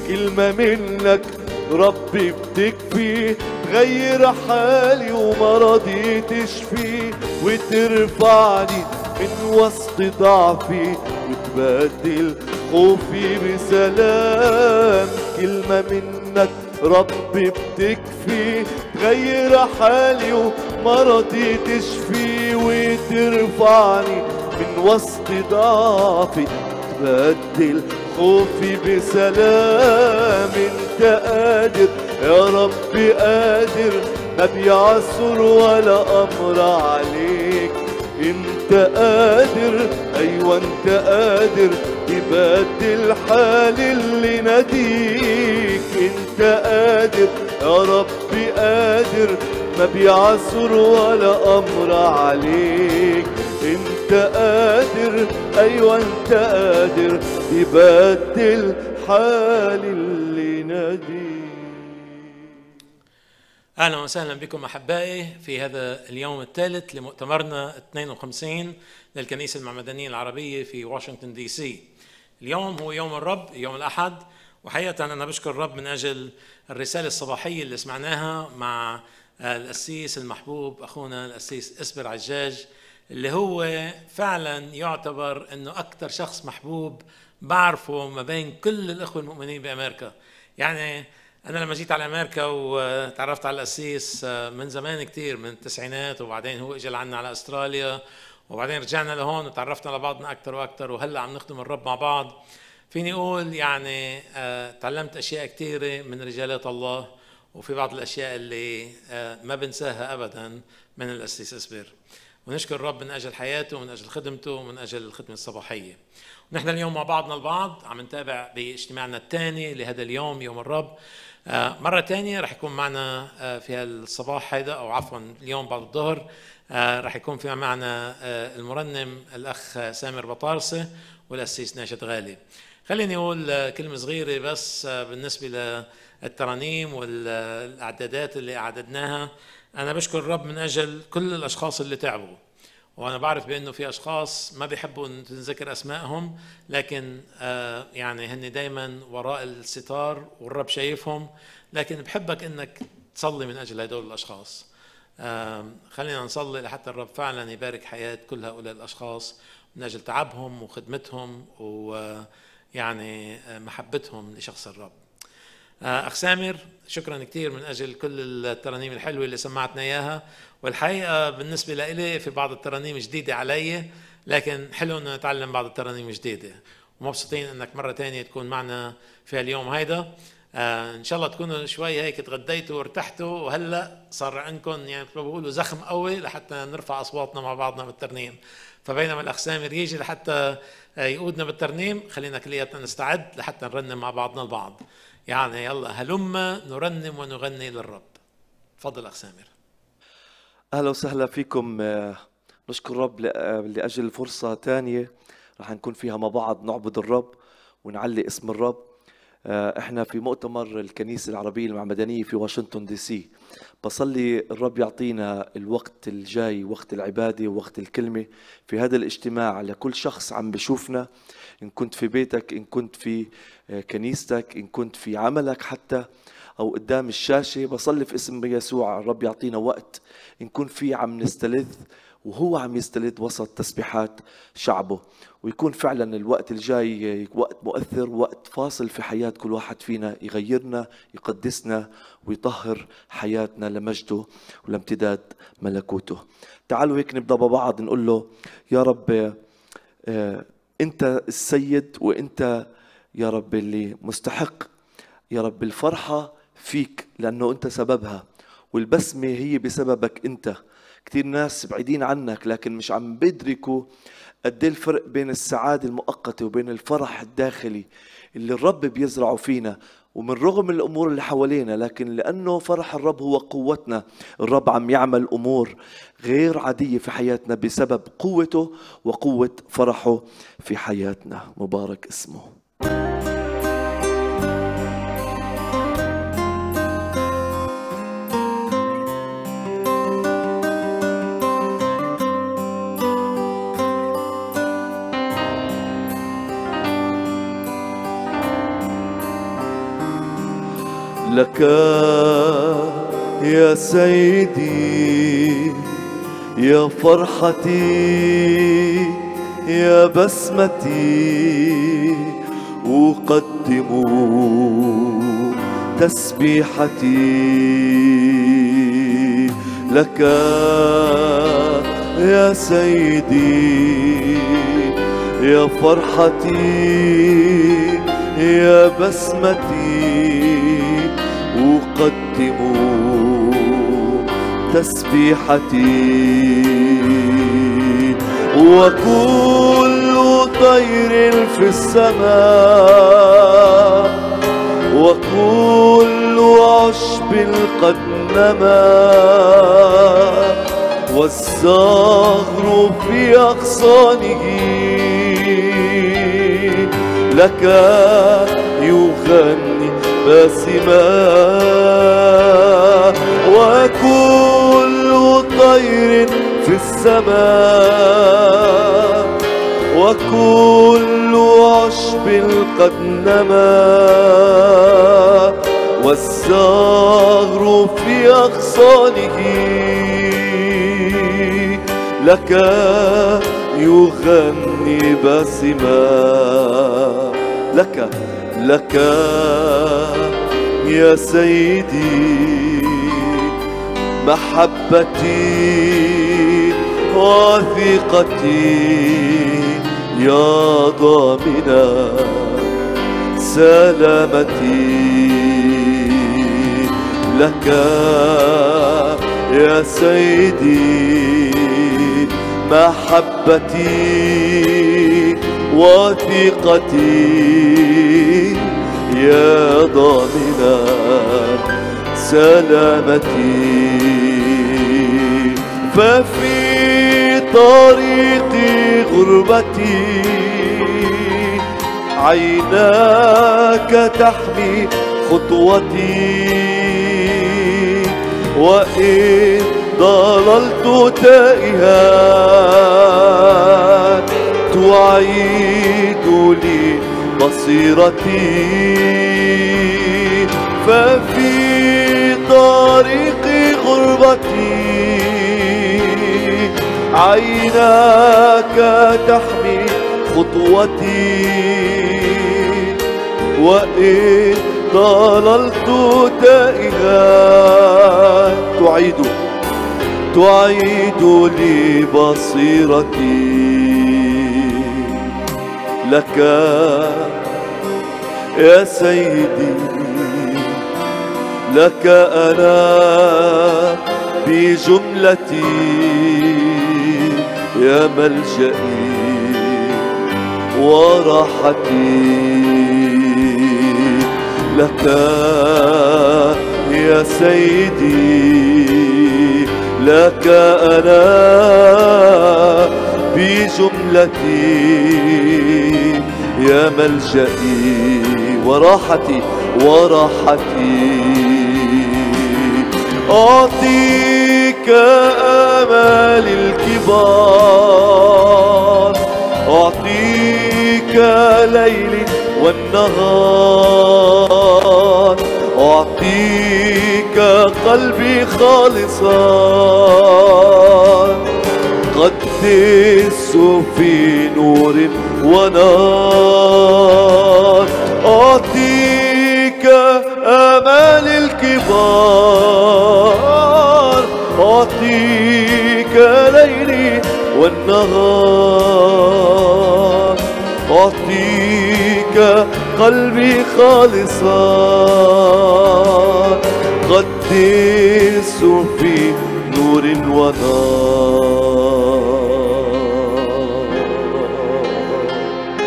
كلمة منك ربي بتكفي تغير حالي ومرضي تشفي وترفعني من وسط ضعفي وتبدل خوفي بسلام كلمة منك ربي بتكفي تغير حالي ومرضي تشفي وترفعني من وسط ضعفي تبدل خوفي بسلام انت قادر يا رب قادر ما بيعصر ولا امر عليك انت قادر ايوه انت قادر تبدل حال اللي ناديك انت قادر يا رب قادر ما بيعصر ولا امر عليك انت قادر ايوه انت قادر تبدل حال اللي ناديك اهلا وسهلا بكم احبائي في هذا اليوم الثالث لمؤتمرنا 52 للكنيسه المعمدانيه العربيه في واشنطن دي سي. اليوم هو يوم الرب يوم الاحد وحقيقه انا بشكر الرب من اجل الرساله الصباحيه اللي سمعناها مع القسيس المحبوب اخونا القسيس اسبر عجاج اللي هو فعلا يعتبر انه اكثر شخص محبوب بعرفه ما بين كل الاخوه المؤمنين بامريكا. يعني انا لما جيت على امريكا وتعرفت على القسيس من زمان كتير من التسعينات وبعدين هو اجى لعنا على استراليا وبعدين رجعنا لهون وتعرفنا على بعضنا اكثر واكثر وهلا عم نخدم الرب مع بعض فيني اقول يعني تعلمت اشياء كثيره من رجالات الله وفي بعض الاشياء اللي ما بنساها ابدا من القسيس اسبر ونشكر الرب من اجل حياته ومن اجل خدمته ومن اجل الخدمه الصباحيه ونحن اليوم مع بعضنا البعض عم نتابع باجتماعنا الثاني لهذا اليوم يوم الرب مرة ثانية رح يكون معنا في الصباح هيدا أو عفوا اليوم بعد الظهر رح يكون في معنا المرنم الأخ سامر بطارسة والأسيس ناشد غالي خليني أقول كلمة صغيرة بس بالنسبة للترانيم والأعدادات اللي أعددناها أنا بشكر الرب من أجل كل الأشخاص اللي تعبوا وانا بعرف بانه في اشخاص ما بيحبوا ان تنذكر اسمائهم لكن آه يعني هن دائما وراء الستار والرب شايفهم لكن بحبك انك تصلي من اجل هدول الاشخاص آه خلينا نصلي لحتى الرب فعلا يبارك حياه كل هؤلاء الاشخاص من اجل تعبهم وخدمتهم ويعني محبتهم لشخص الرب اخ سامر شكرا كثير من اجل كل الترانيم الحلوه اللي سمعتنا اياها والحقيقه بالنسبه لي في بعض الترانيم جديده علي لكن حلو انه نتعلم بعض الترانيم جديده ومبسوطين انك مره ثانيه تكون معنا في اليوم هيدا آه ان شاء الله تكونوا شوي هيك تغديتوا وارتحتوا وهلا صار عندكم يعني مثل ما بيقولوا زخم قوي لحتى نرفع اصواتنا مع بعضنا بالترنيم فبينما الاخ سامر يجي لحتى يقودنا بالترنيم خلينا كلياتنا نستعد لحتى نرنم مع بعضنا البعض يعني يلا هلم نرنم ونغني للرب تفضل اخ سامر اهلا وسهلا فيكم نشكر الرب لاجل فرصه ثانيه رح نكون فيها مع بعض نعبد الرب ونعلي اسم الرب احنا في مؤتمر الكنيسه العربيه المعمدانيه في واشنطن دي سي بصلي الرب يعطينا الوقت الجاي وقت العباده ووقت الكلمه في هذا الاجتماع لكل شخص عم بشوفنا ان كنت في بيتك ان كنت في كنيستك ان كنت في عملك حتى او قدام الشاشه بصلي في اسم يسوع الرب يعطينا وقت نكون فيه عم نستلذ وهو عم يستلذ وسط تسبيحات شعبه ويكون فعلا الوقت الجاي وقت مؤثر وقت فاصل في حياة كل واحد فينا يغيرنا يقدسنا ويطهر حياتنا لمجده ولامتداد ملكوته تعالوا هيك نبدأ ببعض نقول له يا رب انت السيد وانت يا رب اللي مستحق يا رب الفرحة فيك لأنه أنت سببها والبسمة هي بسببك أنت كثير ناس بعيدين عنك لكن مش عم بيدركوا قد الفرق بين السعادة المؤقتة وبين الفرح الداخلي اللي الرب بيزرعه فينا ومن رغم الأمور اللي حوالينا لكن لأنه فرح الرب هو قوتنا الرب عم يعمل أمور غير عادية في حياتنا بسبب قوته وقوة فرحه في حياتنا مبارك اسمه لك يا سيدي يا فرحتي يا بسمتي أقدم تسبيحتي لك يا سيدي يا فرحتي يا بسمتي أقدم تسبيحتي وكل طير في السماء وكل عشب قد نما والزهر في أغصانه لك يغني باسما وكل طير في السماء وكل عشب قد نما والزهر في أغصانه لك يغني باسما لك لك يا سيدي محبتي وثقتي يا ضامنا سلامتي لك يا سيدي محبتي وثقتي يا ضامنا سلامتي ففي طريق غربتي عيناك تحمي خطوتي وإن ضللت تائها تعيد لي بصيرتي ففي طريق غربتي عيناك تحمي خطوتي وإن ضللت تائها تعيد تعيد لي بصيرتي لك يا سيدي لك أنا بجملتي يا ملجئي وراحتي لك يا سيدي لك أنا بجملتي يا ملجئي وراحتي وراحتي أعطيك أمال الكبار أعطيك ليلي والنهار أعطيك قلبي خالصا قدس في نور ونار أعطيك أمال الكبار أعطيك ليلي والنهار أعطيك قلبي خالصا قدس في نور ونار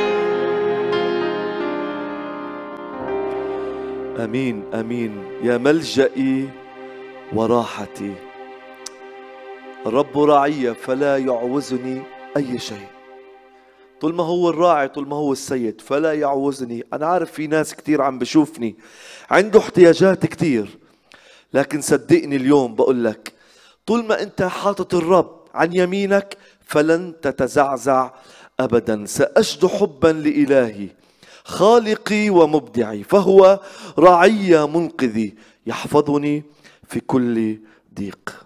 امين امين يا ملجئي وراحتي الرب راعي فلا يعوزني اي شيء طول ما هو الراعي طول ما هو السيد فلا يعوزني انا عارف في ناس كتير عم بشوفني عنده احتياجات كتير لكن صدقني اليوم بقول لك طول ما انت حاطط الرب عن يمينك فلن تتزعزع ابدا ساجد حبا لالهي خالقي ومبدعي فهو راعي منقذي يحفظني في كل ضيق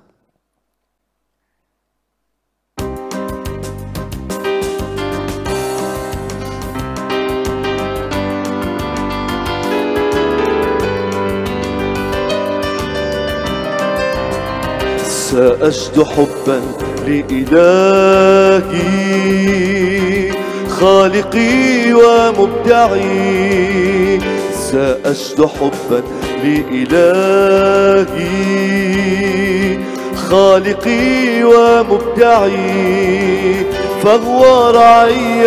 سأجد حبا لإلهي خالقي ومبدعي سأجد حبا لإلهي خالقي ومبدعي فهو رعي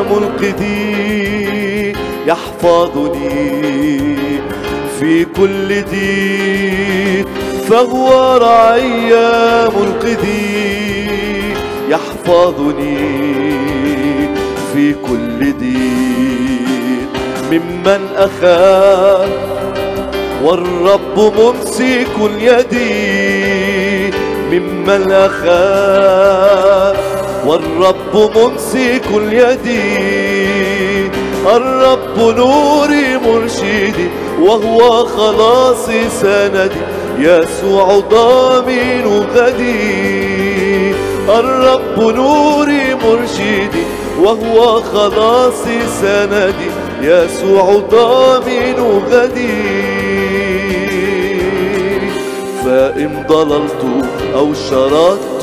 منقذي يحفظني في كل ضيق فهو رعي منقذي يحفظني في كل ضيق ممن أخاف والرب ممسك يدي ممن أخاف والرب ممسك يدي الرب نوري مرشدي وهو خلاصي سندي يسوع ضامن غدي الرب نوري مرشدي وهو خلاصي سندي يسوع ضامن غدي فإن ضللت أو شردت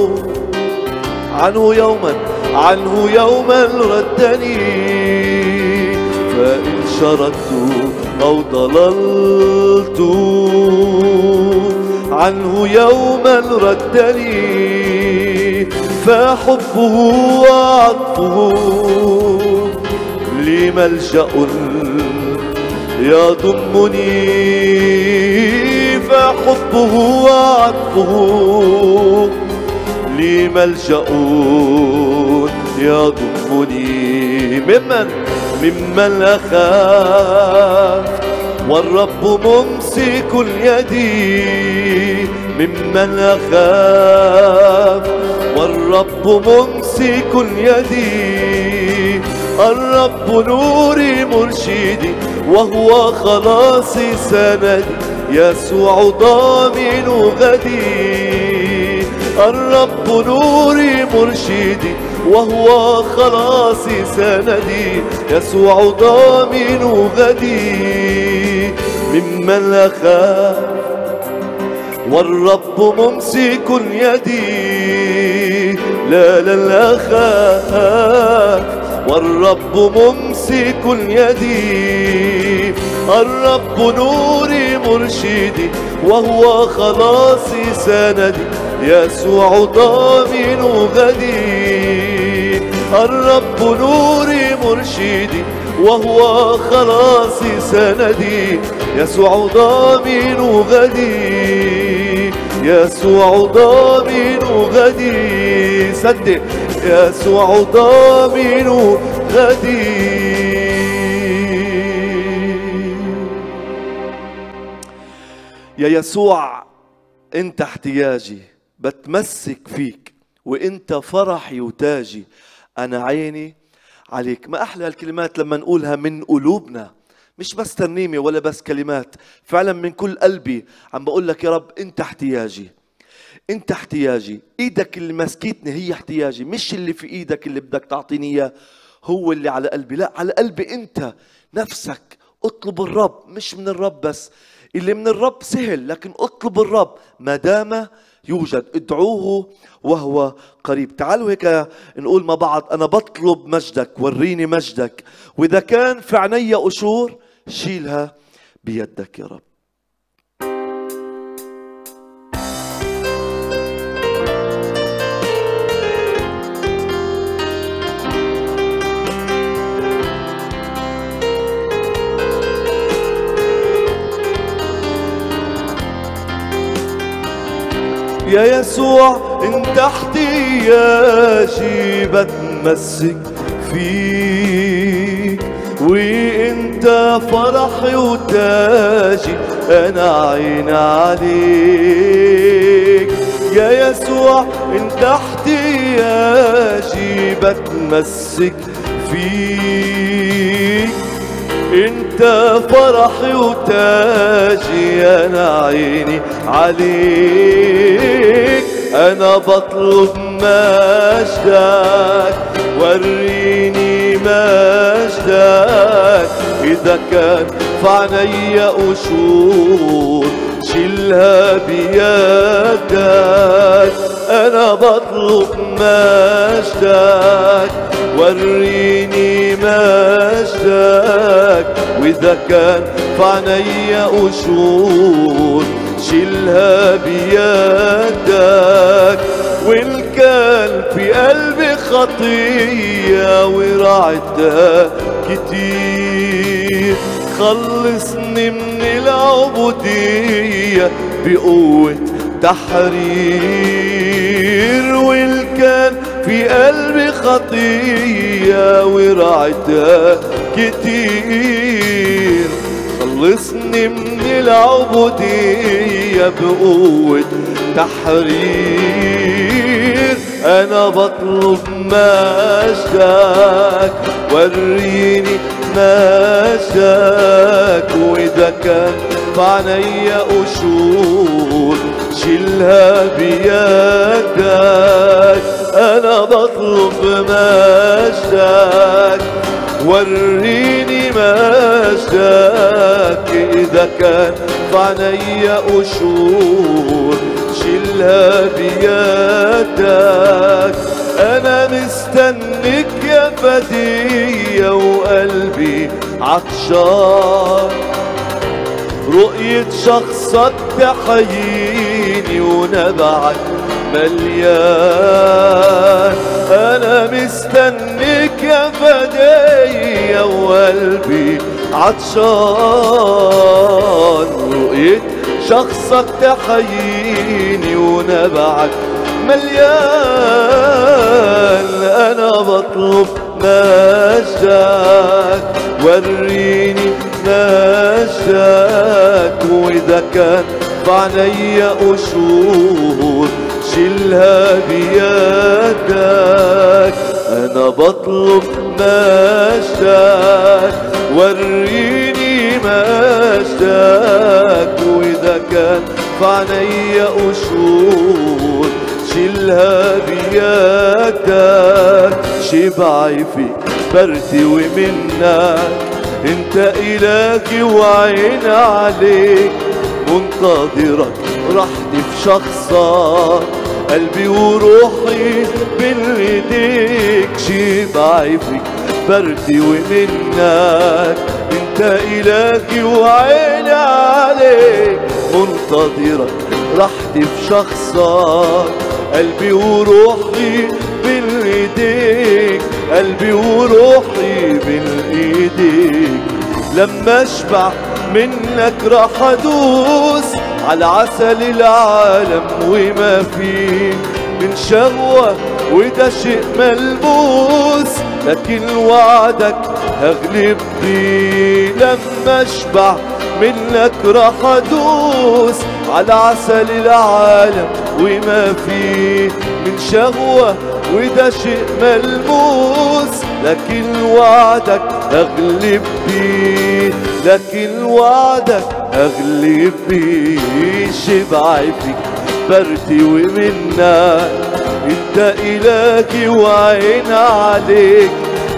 عنه يوما عنه يوما ردني فإن شردت أو ضللت عنه يوما ردني فحبه وعطفه لي ملجأ يضمني فحبه وعطفه لي ملجأ يضمني ممن ممن أخاف والرب ممسك اليد ممن أخاف والرب ممسك اليد الرب نوري مرشدي وهو خلاصي سندي يسوع ضامن غدي الرب نوري مرشدي وهو خلاصي سندي يسوع ضامن غدي ممن أخاف والرب ممسك يدي لا لا لا أخاف والرب ممسك يدي الرب نوري مرشدي وهو خلاصي سندي يسوع ضامن غدي الرب نوري مرشدي وهو خلاصي سندي يسوع ضامن غدي يسوع ضامن غدي صدق يسوع ضامن غدي يا يسوع انت احتياجي بتمسك فيك وانت فرحي وتاجي انا عيني عليك ما احلى الكلمات لما نقولها من قلوبنا مش بس ترنيمه ولا بس كلمات فعلا من كل قلبي عم بقول لك يا رب انت احتياجي انت احتياجي ايدك اللي ماسكتني هي احتياجي مش اللي في ايدك اللي بدك تعطيني اياه هو اللي على قلبي لا على قلبي انت نفسك اطلب الرب مش من الرب بس اللي من الرب سهل لكن اطلب الرب ما دام يوجد ادعوه وهو قريب تعالوا هيك نقول مع بعض انا بطلب مجدك وريني مجدك واذا كان في عيني قشور شيلها بيدك يا رب يا يسوع انت احتياجي بتمسك فيك وانت فرحي وتاجي انا عين عليك يا يسوع انت احتياجي بتمسك فيك انت فرحي وتاجي انا عيني عليك انا بطلب مجدك وريني مجدك اذا كان فعني قشور شيلها بيدك انا بطلب مجدك وريني مجدك واذا كان فعني قشور شيلها بيدك وان كان في قلبي خطيه ورعتها كتير خلصني من العبودية بقوة تحرير وإن كان في قلبي خطية ورعتها كتير خلصني من العبودية بقوة تحرير أنا بطلب مجدك وريني مجدك وإذا كان فعني قشور شيلها بيدك أنا بطلب مجدك وريني مجدك إذا كان فعني قشور شيلها بيدك أنا مستنيك يا فدية وقلبي عطشان رؤية شخصك تحييني ونبعك مليان أنا مستنيك يا فدية وقلبي عطشان رؤية شخصك تحييني ونبعك مليان أنا بطلب مجدك وريني مجدك وإذا كان فعني قشور شيلها بيدك أنا بطلب مجدك وريني مجدك وإذا كان فعني قشور شيلها بيدك شبعي فيك برتوي منك انت إلهي وعين عليك منتظرك راحتي في شخصك قلبي وروحي بين ايديك شبعي فيك برتوي منك انت إلهي وعين عليك منتظرك راحتي في شخصك قلبي وروحي بين ايديك قلبي وروحي بين ايديك لما اشبع منك راح ادوس على عسل العالم وما فيه من شهوة وده شيء ملموس لكن وعدك هغلب بيه لما اشبع منك راح ادوس على عسل العالم وما فيه من شهوة وده شيء ملموس لكن وعدك اغلب بيه لكن وعدك اغلب بيه شبعي فيك برتوي منك انت الهي وعين عليك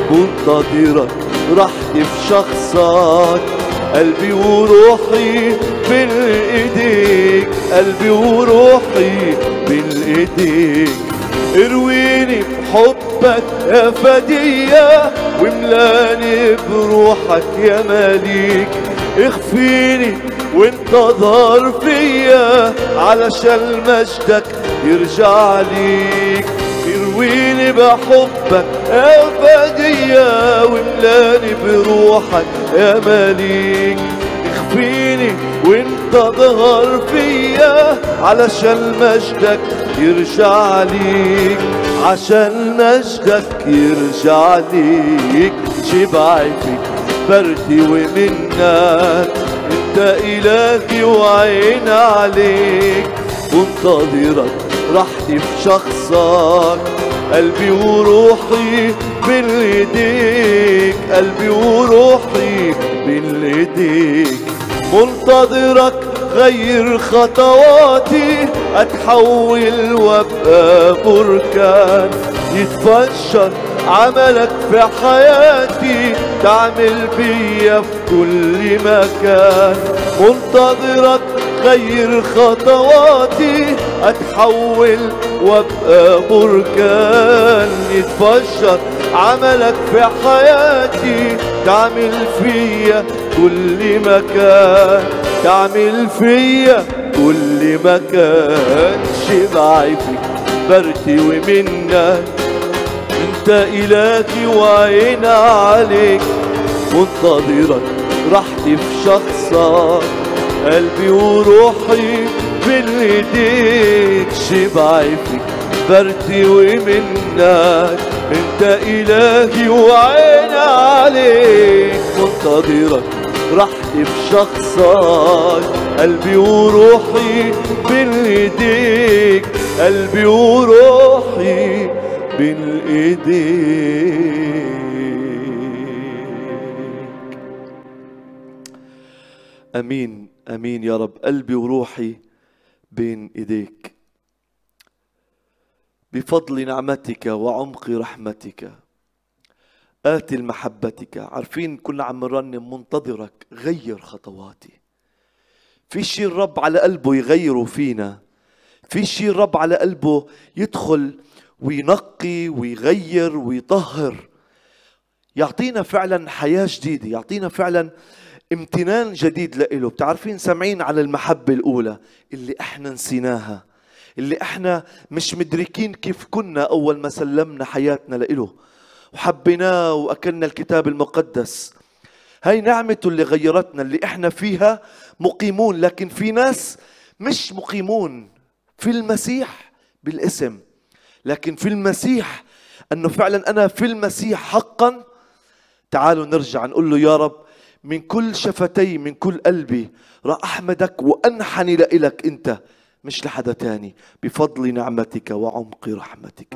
منتظرك راحتي في شخصك قلبي وروحي بين ايديك قلبي وروحي بين ايديك ارويني بحبك يا فدية واملاني بروحك يا مليك اخفيني وانت ظهر فيا علشان مجدك يرجع ليك ارويني بحبك يا فدية واملاني بروحك يا مليك اخفيني وانت ظهر فيا علشان مجدك يرجع ليك عشان مجدك يرجع ليك شبعي فيك بردي ومنك انت الهي وعين عليك منتظرك راحتي في شخصك قلبي وروحي بين ايديك قلبي وروحي بين ايديك منتظرك غير خطواتي اتحول وابقى بركان يتفشر عملك في حياتي تعمل بيا في كل مكان منتظرك غير خطواتي اتحول وابقى بركان يتفشر عملك في حياتي تعمل فيا كل مكان تعمل فيا كل مكان شبعي فيك برتي ومنك انت الهي وعين عليك منتظرك راحتي في شخصك قلبي وروحي بين ايديك شبعي فيك برتي ومنك انت الهي وعين عليك منتظرك راحتي في شخصك قلبي وروحي بين ايديك قلبي وروحي بين ايديك امين امين يا رب قلبي وروحي بين ايديك بفضل نعمتك وعمق رحمتك آتي محبتك عارفين كنا عم نرنم منتظرك غير خطواتي في شيء الرب على قلبه يغيره فينا في شيء الرب على قلبه يدخل وينقي ويغير ويطهر يعطينا فعلا حياة جديدة يعطينا فعلا امتنان جديد لإله بتعرفين سامعين على المحبة الأولى اللي احنا نسيناها اللي احنا مش مدركين كيف كنا أول ما سلمنا حياتنا لإله وحبيناه وأكلنا الكتاب المقدس هاي نعمته اللي غيرتنا اللي احنا فيها مقيمون لكن في ناس مش مقيمون في المسيح بالاسم لكن في المسيح انه فعلا انا في المسيح حقا تعالوا نرجع نقول له يا رب من كل شفتي من كل قلبي راح احمدك وانحني لإلك انت مش لحدا تاني بفضل نعمتك وعمق رحمتك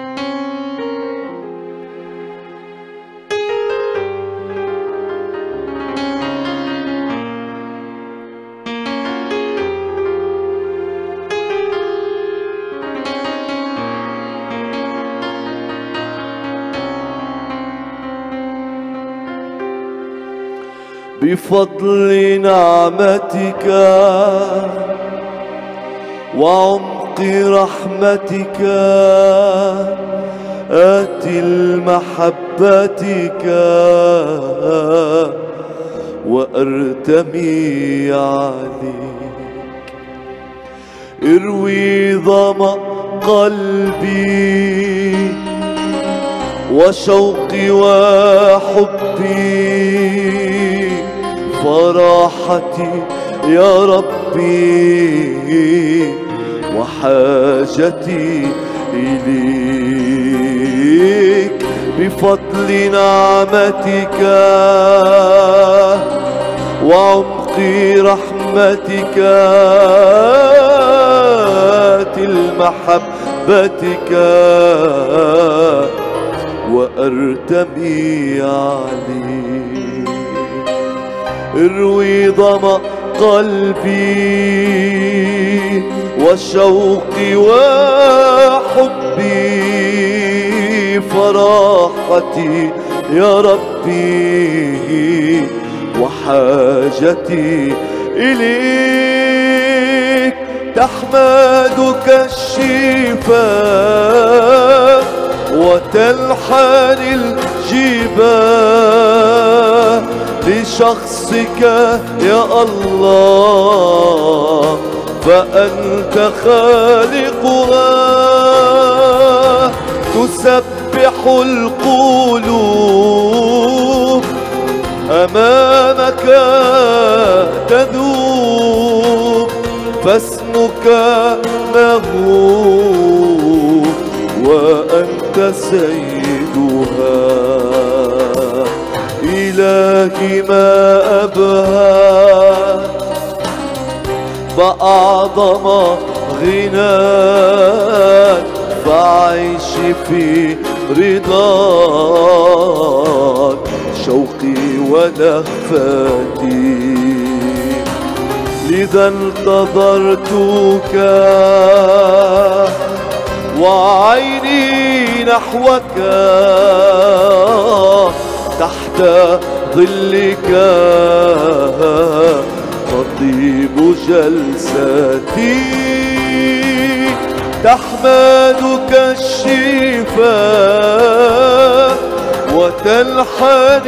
بفضل نعمتك وعمق رحمتك آتي لمحبتك وأرتمي عليك اروي ظما قلبي وشوقي وحبي فراحتي يا ربي وحاجتي إليك بفضل نعمتك وعمق رحمتك المحبتك وأرتمي عليك اروي ظما قلبي وشوقي وحبي فراحتي يا ربي وحاجتي إليك تحمدك الشفاء وتلحن الجبال لشخصك يا الله فأنت خالقها تسبح القلوب أمامك تذوب فاسمك مهوب وأنت سيدها إلهي ما أبهى بأعظم غناك فعيش في رضاك شوقي ولهفتي لذا انتظرتك وعيني نحوك تحت ظلك تطيب جلستي تحمدك الشفاء وتلحن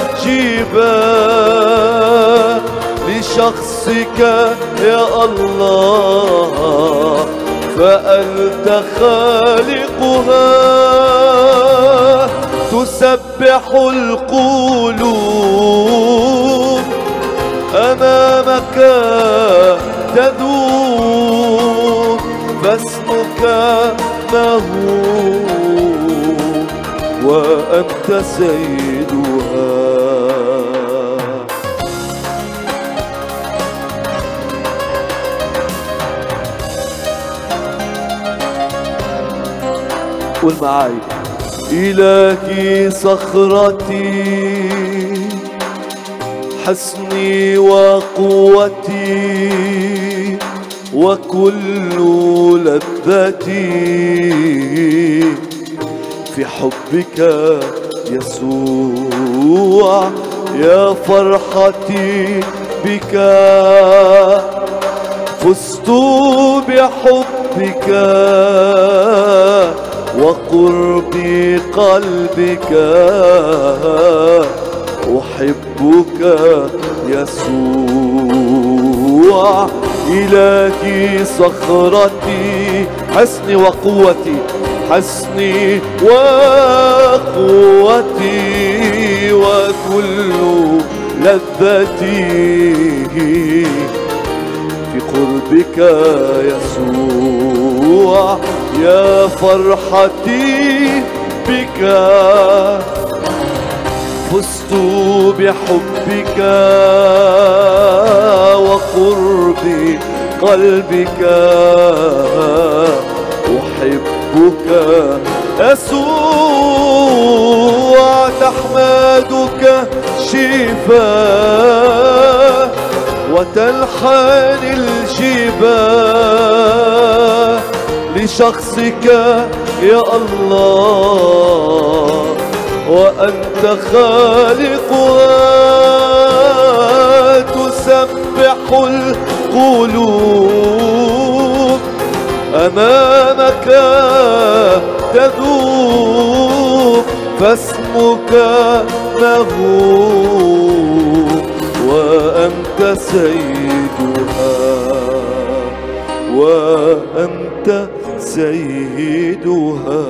الجبال لشخصك يا الله فأنت خالقها تسبح القلوب أمامك تذوب فاسمك مهوب وأنت سيدها قول معاي إلهي صخرتي حسني وقوتي وكل لذتي في حبك يسوع يا فرحتي بك فزت بحبك وقرب قلبك أحبك يسوع إلهي صخرتي حسني وقوتي حسني وقوتي وكل لذتي في قربك يسوع يا فرحتي بك فزت بحبك وقرب قلبك أحبك يسوع تحمدك شفاء وتلحن الجبال لشخصك يا الله وأنت خالقها تسبح القلوب أمامك تذوب فاسمك مهوب وأنت سيدها وأنت سيدها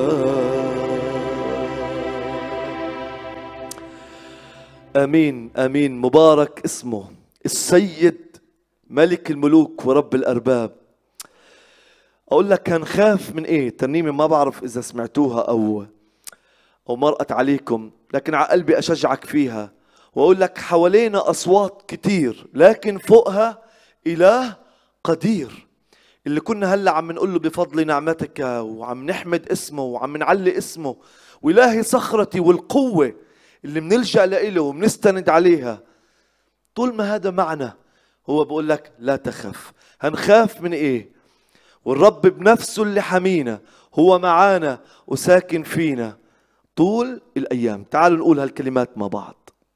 امين امين مبارك اسمه السيد ملك الملوك ورب الارباب اقول لك هنخاف من ايه ترنيمه ما بعرف اذا سمعتوها او او مرقت عليكم لكن على قلبي اشجعك فيها واقول لك حوالينا اصوات كتير لكن فوقها اله قدير اللي كنا هلا عم نقول له بفضل نعمتك وعم نحمد اسمه وعم نعلي اسمه والهي صخرتي والقوه اللي منلجا لإله ومنستند عليها طول ما هذا معنا هو بقول لك لا تخف هنخاف من ايه والرب بنفسه اللي حمينا هو معانا وساكن فينا طول الايام تعالوا نقول هالكلمات مع بعض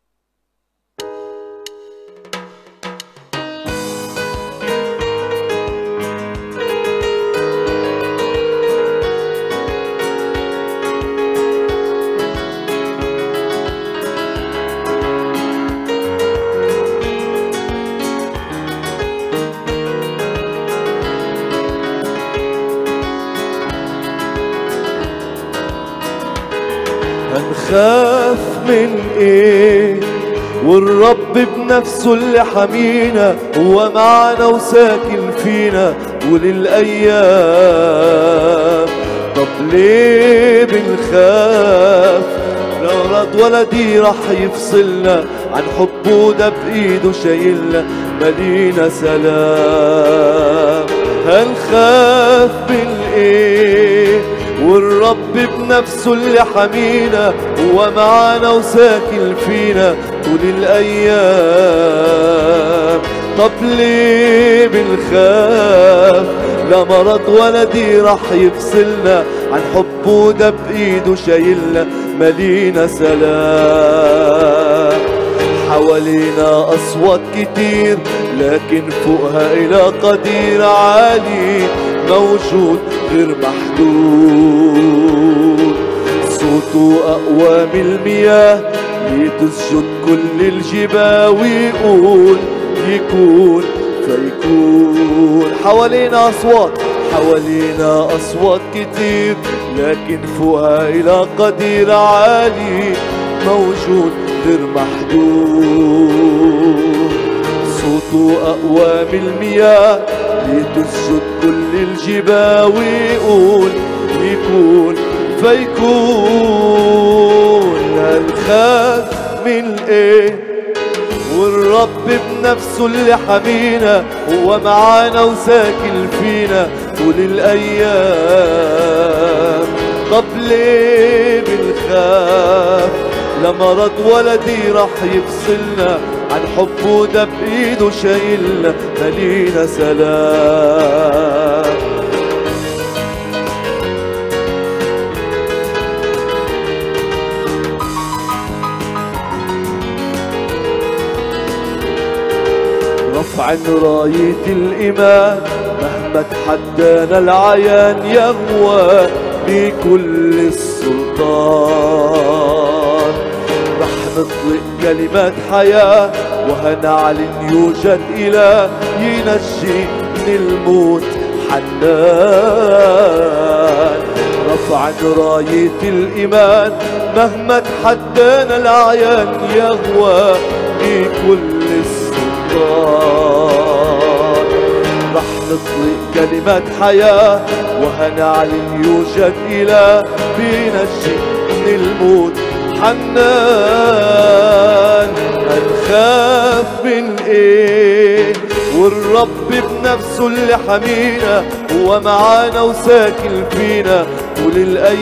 هنخاف من ايه والرب بنفسه اللي حمينا هو معنا وساكن فينا وللأيام طب ليه بنخاف لو رد ولدي راح يفصلنا عن حبه ده بإيده شايلنا مدينة سلام هنخاف من ايه والرب بنفسه اللي حمينا هو معانا وساكن فينا طول الأيام طب ليه بنخاف لا مرض ولا دي راح يفصلنا عن حبه ده بإيده شايلنا ملينا سلام حوالينا أصوات كتير لكن فوقها إلى قدير عالي موجود غير محدود صوته أقوى من المياه لتسجد كل الجبال ويقول يكون فيكون حوالينا أصوات حوالينا أصوات كتير لكن فوقها إلى قدير عالي موجود غير محدود صوته أقوى من المياه لتسجد كل الجبال ويقول يكون فيكون هنخاف من ايه والرب بنفسه اللي حمينا هو معانا وساكن فينا طول الايام طب ليه بنخاف لا مرض ولا دي راح يفصلنا عن حبه ده بايده شايلنا ملينا سلام رفع راية الإيمان مهما تحدانا العيان يغوى بكل السلطان رح نطلق كلمات حياة وهنعلن يوجد إله ينجي من الموت حنان رفع راية الإيمان مهما تحدانا العيان يغوى بكل السلطان رح نطلق كلمات حياة وهنعلن يوجد إله بينجي من الموت حنان هنخاف من ايه والرب بنفسه اللي حمينا هو معانا وساكن فينا طول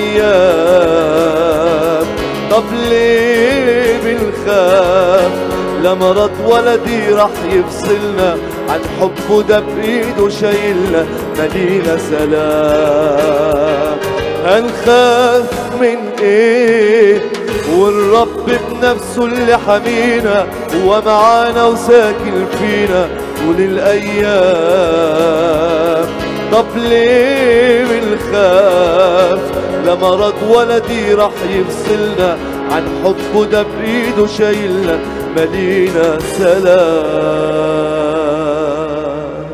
الايام طب ليه بنخاف لا مرض ولا دي راح يفصلنا عن حبه ده بايده شايلنا مدينة سلام هنخاف من ايه والرب بنفسه اللي حمينا هو معانا وساكن فينا طول الايام طب ليه بنخاف لا مرض ولا دي راح يفصلنا عن حبه ده بايده شايلنا مدينة سلام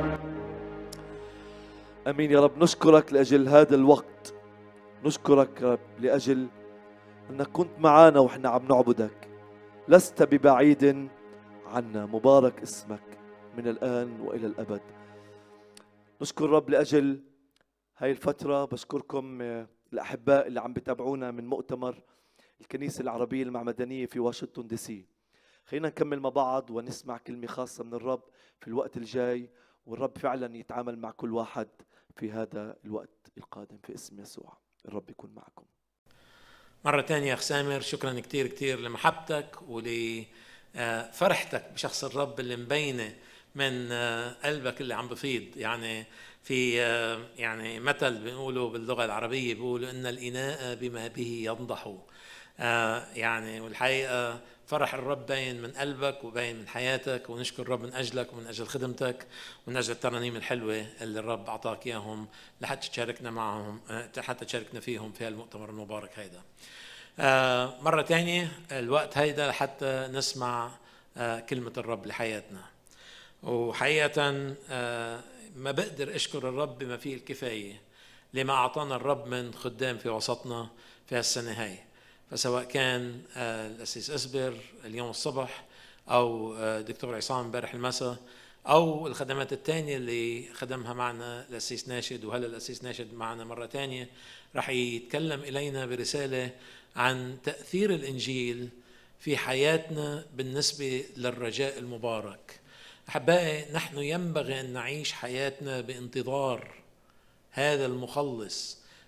امين يا رب نشكرك لاجل هذا الوقت نشكرك يا رب لاجل انك كنت معانا واحنا عم نعبدك لست ببعيد عنا مبارك اسمك من الان والى الابد نشكر الرب لاجل هاي الفتره بشكركم آه، الاحباء اللي عم بتابعونا من مؤتمر الكنيسه العربيه المعمدانيه في واشنطن دي سي خلينا نكمل مع بعض ونسمع كلمه خاصه من الرب في الوقت الجاي والرب فعلا يتعامل مع كل واحد في هذا الوقت القادم في اسم يسوع الرب يكون معكم مرة تانية أخ سامر شكرا كتير كتير لمحبتك ولفرحتك بشخص الرب اللي مبينة من آه، قلبك اللي عم بفيض يعني في آه، يعني مثل بنقوله باللغة العربية بيقولوا إن الإناء بما به ينضح آه، يعني والحقيقة فرح الرب باين من قلبك وباين من حياتك ونشكر الرب من أجلك ومن أجل خدمتك ومن أجل الترانيم الحلوة اللي الرب أعطاك إياهم لحتى تشاركنا معهم آه، حتى تشاركنا فيهم في المؤتمر المبارك هيدا آه، مرة تانية الوقت هيدا لحتى نسمع آه، كلمة الرب لحياتنا وحقيقة آه، ما بقدر أشكر الرب بما فيه الكفاية لما أعطانا الرب من خدام في وسطنا في هالسنة هاي فسواء كان آه، الأسيس أسبر اليوم الصبح أو آه، دكتور عصام امبارح المساء أو الخدمات الثانية اللي خدمها معنا الأسيس ناشد وهلا الأسيس ناشد معنا مرة ثانية رح يتكلم إلينا برسالة عن تأثير الإنجيل في حياتنا بالنسبة للرجاء المبارك أحبائي نحن ينبغي أن نعيش حياتنا بانتظار هذا المخلص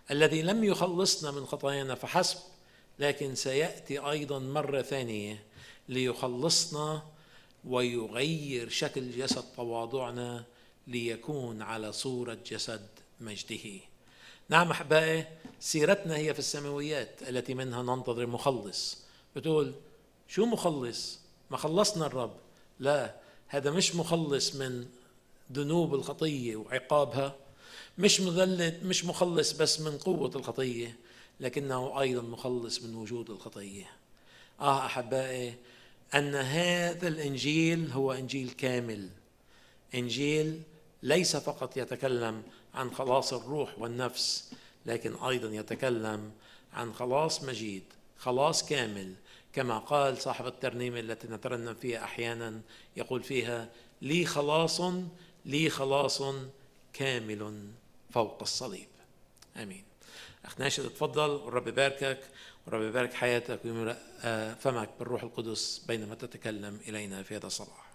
الذي لم يخلصنا من خطايانا فحسب لكن سياتي ايضا مره ثانيه ليخلصنا ويغير شكل جسد تواضعنا ليكون على صوره جسد مجده نعم احبائي سيرتنا هي في السماويات التي منها ننتظر مخلص بتقول شو مخلص ما خلصنا الرب لا هذا مش مخلص من ذنوب الخطيه وعقابها مش مذلل مش مخلص بس من قوه الخطيه لكنه ايضا مخلص من وجود الخطيه اه احبائي ان هذا الانجيل هو انجيل كامل انجيل ليس فقط يتكلم عن خلاص الروح والنفس لكن ايضا يتكلم عن خلاص مجيد خلاص كامل كما قال صاحب الترنيمه التي نترنم فيها احيانا يقول فيها لي خلاص لي خلاص كامل فوق الصليب امين اخ ناشد اتفضل والرب يباركك والرب يبارك حياتك ويملأ آه، فمك بالروح القدس بينما تتكلم الينا في هذا الصباح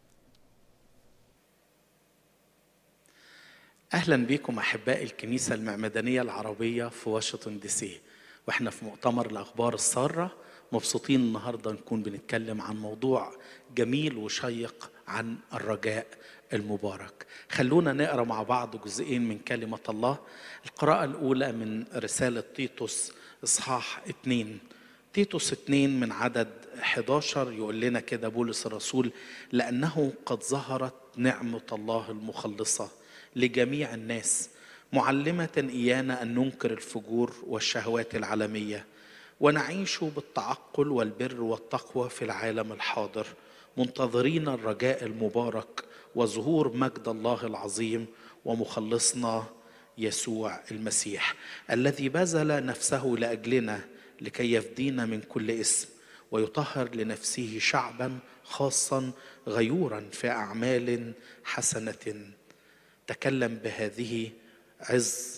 اهلا بكم احباء الكنيسه المعمدانيه العربيه في واشنطن دي سي واحنا في مؤتمر الاخبار الساره مبسوطين النهارده نكون بنتكلم عن موضوع جميل وشيق عن الرجاء المبارك خلونا نقرا مع بعض جزئين من كلمه الله القراءه الاولى من رساله تيتوس اصحاح اتنين تيتوس اتنين من عدد 11 يقول لنا كده بولس الرسول لأنه قد ظهرت نعمة الله المخلصة لجميع الناس معلمة إيانا أن ننكر الفجور والشهوات العالمية ونعيش بالتعقل والبر والتقوى في العالم الحاضر منتظرين الرجاء المبارك وظهور مجد الله العظيم ومخلصنا يسوع المسيح الذي بذل نفسه لاجلنا لكي يفدينا من كل اسم ويطهر لنفسه شعبا خاصا غيورا في اعمال حسنه تكلم بهذه عز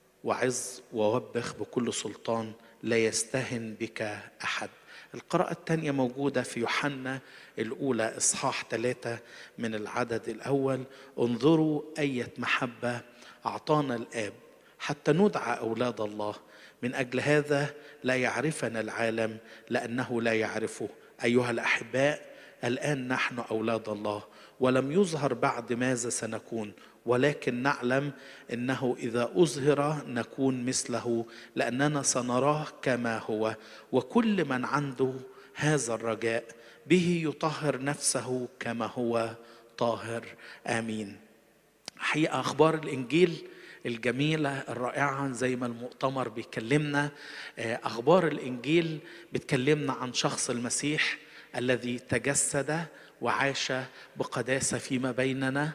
وعز ووبخ بكل سلطان لا يستهن بك احد القراءة الثانية موجودة في يوحنا الأولى إصحاح ثلاثة من العدد الأول انظروا أية محبة أعطانا الآب حتى ندعى أولاد الله من أجل هذا لا يعرفنا العالم لأنه لا يعرفه أيها الأحباء الآن نحن أولاد الله ولم يظهر بعد ماذا سنكون ولكن نعلم انه اذا اظهر نكون مثله لاننا سنراه كما هو وكل من عنده هذا الرجاء به يطهر نفسه كما هو طاهر امين حقيقه اخبار الانجيل الجميلة الرائعة زي ما المؤتمر بيكلمنا آه، أخبار الإنجيل بتكلمنا عن شخص المسيح الذي تجسد وعاش بقداسة فيما بيننا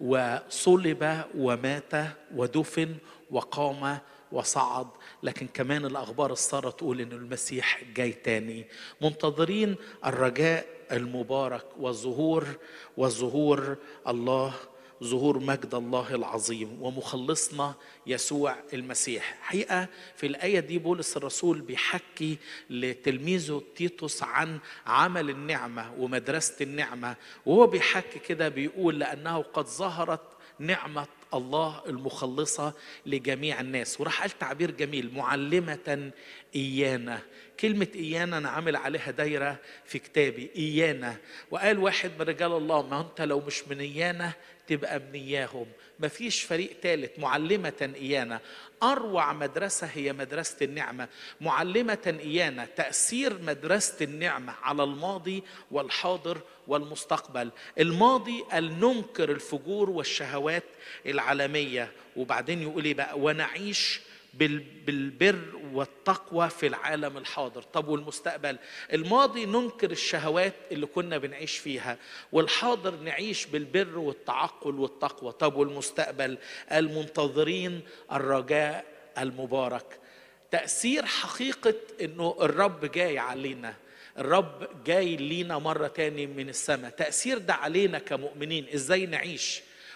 وصلب ومات ودفن وقام وصعد لكن كمان الأخبار السارة تقول إن المسيح جاي تاني منتظرين الرجاء المبارك والظهور وظهور الله ظهور مجد الله العظيم ومخلصنا يسوع المسيح حقيقة في الآية دي بولس الرسول بيحكي لتلميذه تيتوس عن عمل النعمة ومدرسة النعمة وهو بيحكي كده بيقول لأنه قد ظهرت نعمة الله المخلصة لجميع الناس وراح قال تعبير جميل معلمة إيانا كلمة إيانا أنا عامل عليها دايرة في كتابي إيانا وقال واحد من رجال الله ما أنت لو مش من إيانا تبقى من إياهم مفيش فريق ثالث معلمة إيانا أروع مدرسة هي مدرسة النعمة معلمة إيانا تأثير مدرسة النعمة على الماضي والحاضر والمستقبل الماضي قال ننكر الفجور والشهوات العالمية وبعدين يقول إيه بقى ونعيش بال- بالبر والتقوى في العالم الحاضر طب والمستقبل الماضي ننكر الشهوات اللي كنا بنعيش فيها والحاضر نعيش بالبر والتعقل والتقوى طب والمستقبل المنتظرين الرجاء المبارك تأثير حقيقة انه الرب جاي علينا الرب جاي لينا مرة تاني من السماء تأثير ده علينا كمؤمنين ازاي نعيش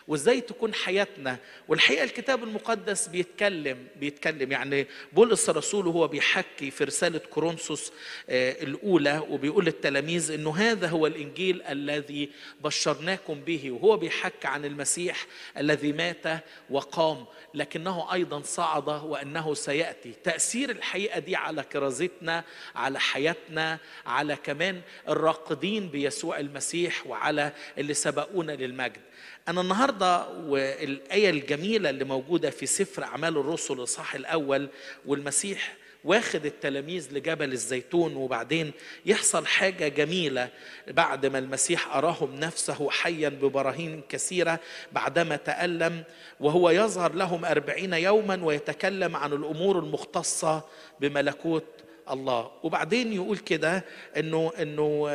وازاي تكون حياتنا والحقيقه الكتاب المقدس بيتكلم بيتكلم يعني بولس الرسول وهو بيحكي في رساله كورنثوس آه، الاولى وبيقول للتلاميذ انه هذا هو الانجيل الذي بشرناكم به وهو بيحكي عن المسيح الذي مات وقام لكنه ايضا صعد وانه سياتي تاثير الحقيقه دي على كرازتنا على حياتنا على كمان الراقدين بيسوع المسيح وعلى اللي سبقونا للمجد أنا النهاردة والآية الجميلة اللي موجودة في سفر أعمال الرسل الإصحاح الأول والمسيح واخد التلاميذ لجبل الزيتون وبعدين يحصل حاجة جميلة بعد ما المسيح أراهم نفسه حيا ببراهين كثيرة بعدما تألم وهو يظهر لهم أربعين يوما ويتكلم عن الأمور المختصة بملكوت الله وبعدين يقول كده انه انه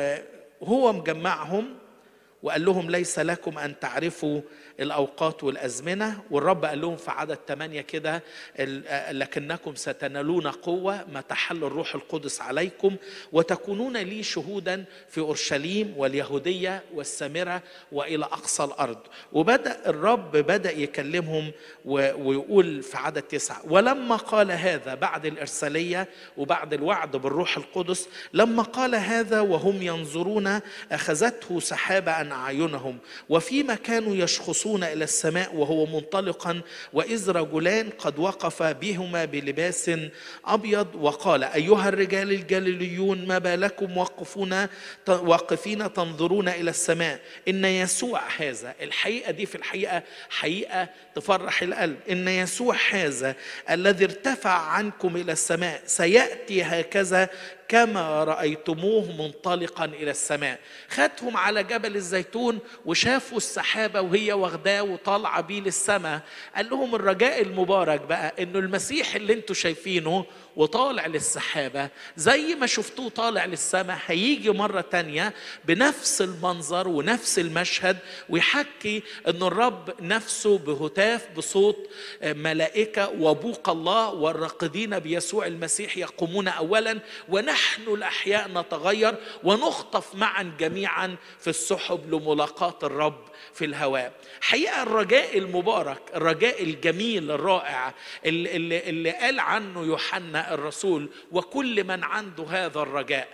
هو مجمعهم وقال لهم ليس لكم ان تعرفوا الاوقات والازمنه والرب قال لهم في عدد ثمانيه كده ال- لكنكم ستنالون قوه ما تحل الروح القدس عليكم وتكونون لي شهودا في اورشليم واليهوديه والسامره والى اقصى الارض وبدا الرب بدا يكلمهم و- ويقول في عدد تسعه ولما قال هذا بعد الارساليه وبعد الوعد بالروح القدس لما قال هذا وهم ينظرون اخذته سحابه عن اعينهم وفيما كانوا يشخصون الى السماء وهو منطلقا واذ رجلان قد وقف بهما بلباس ابيض وقال ايها الرجال الجليليون ما بالكم واقفون واقفين تنظرون الى السماء ان يسوع هذا الحقيقه دي في الحقيقه حقيقه تفرح القلب ان يسوع هذا الذي ارتفع عنكم الى السماء سياتي هكذا كما رأيتموه منطلقا إلى السماء خدهم على جبل الزيتون وشافوا السحابة وهي واخداه وطالعة بيه للسماء قال لهم الرجاء المبارك بقى إنه المسيح اللي انتوا شايفينه وطالع للسحابة زي ما شفتوه طالع للسماء هيجي مرة تانية بنفس المنظر ونفس المشهد ويحكي أن الرب نفسه بهتاف بصوت ملائكة وبوق الله والراقدين بيسوع المسيح يقومون أولا ونحن الأحياء نتغير ونخطف معا جميعا في السحب لملاقاة الرب في الهواء حقيقة الرجاء المبارك الرجاء الجميل الرائع اللي, اللي, اللي قال عنه يوحنا الرسول وكل من عنده هذا الرجاء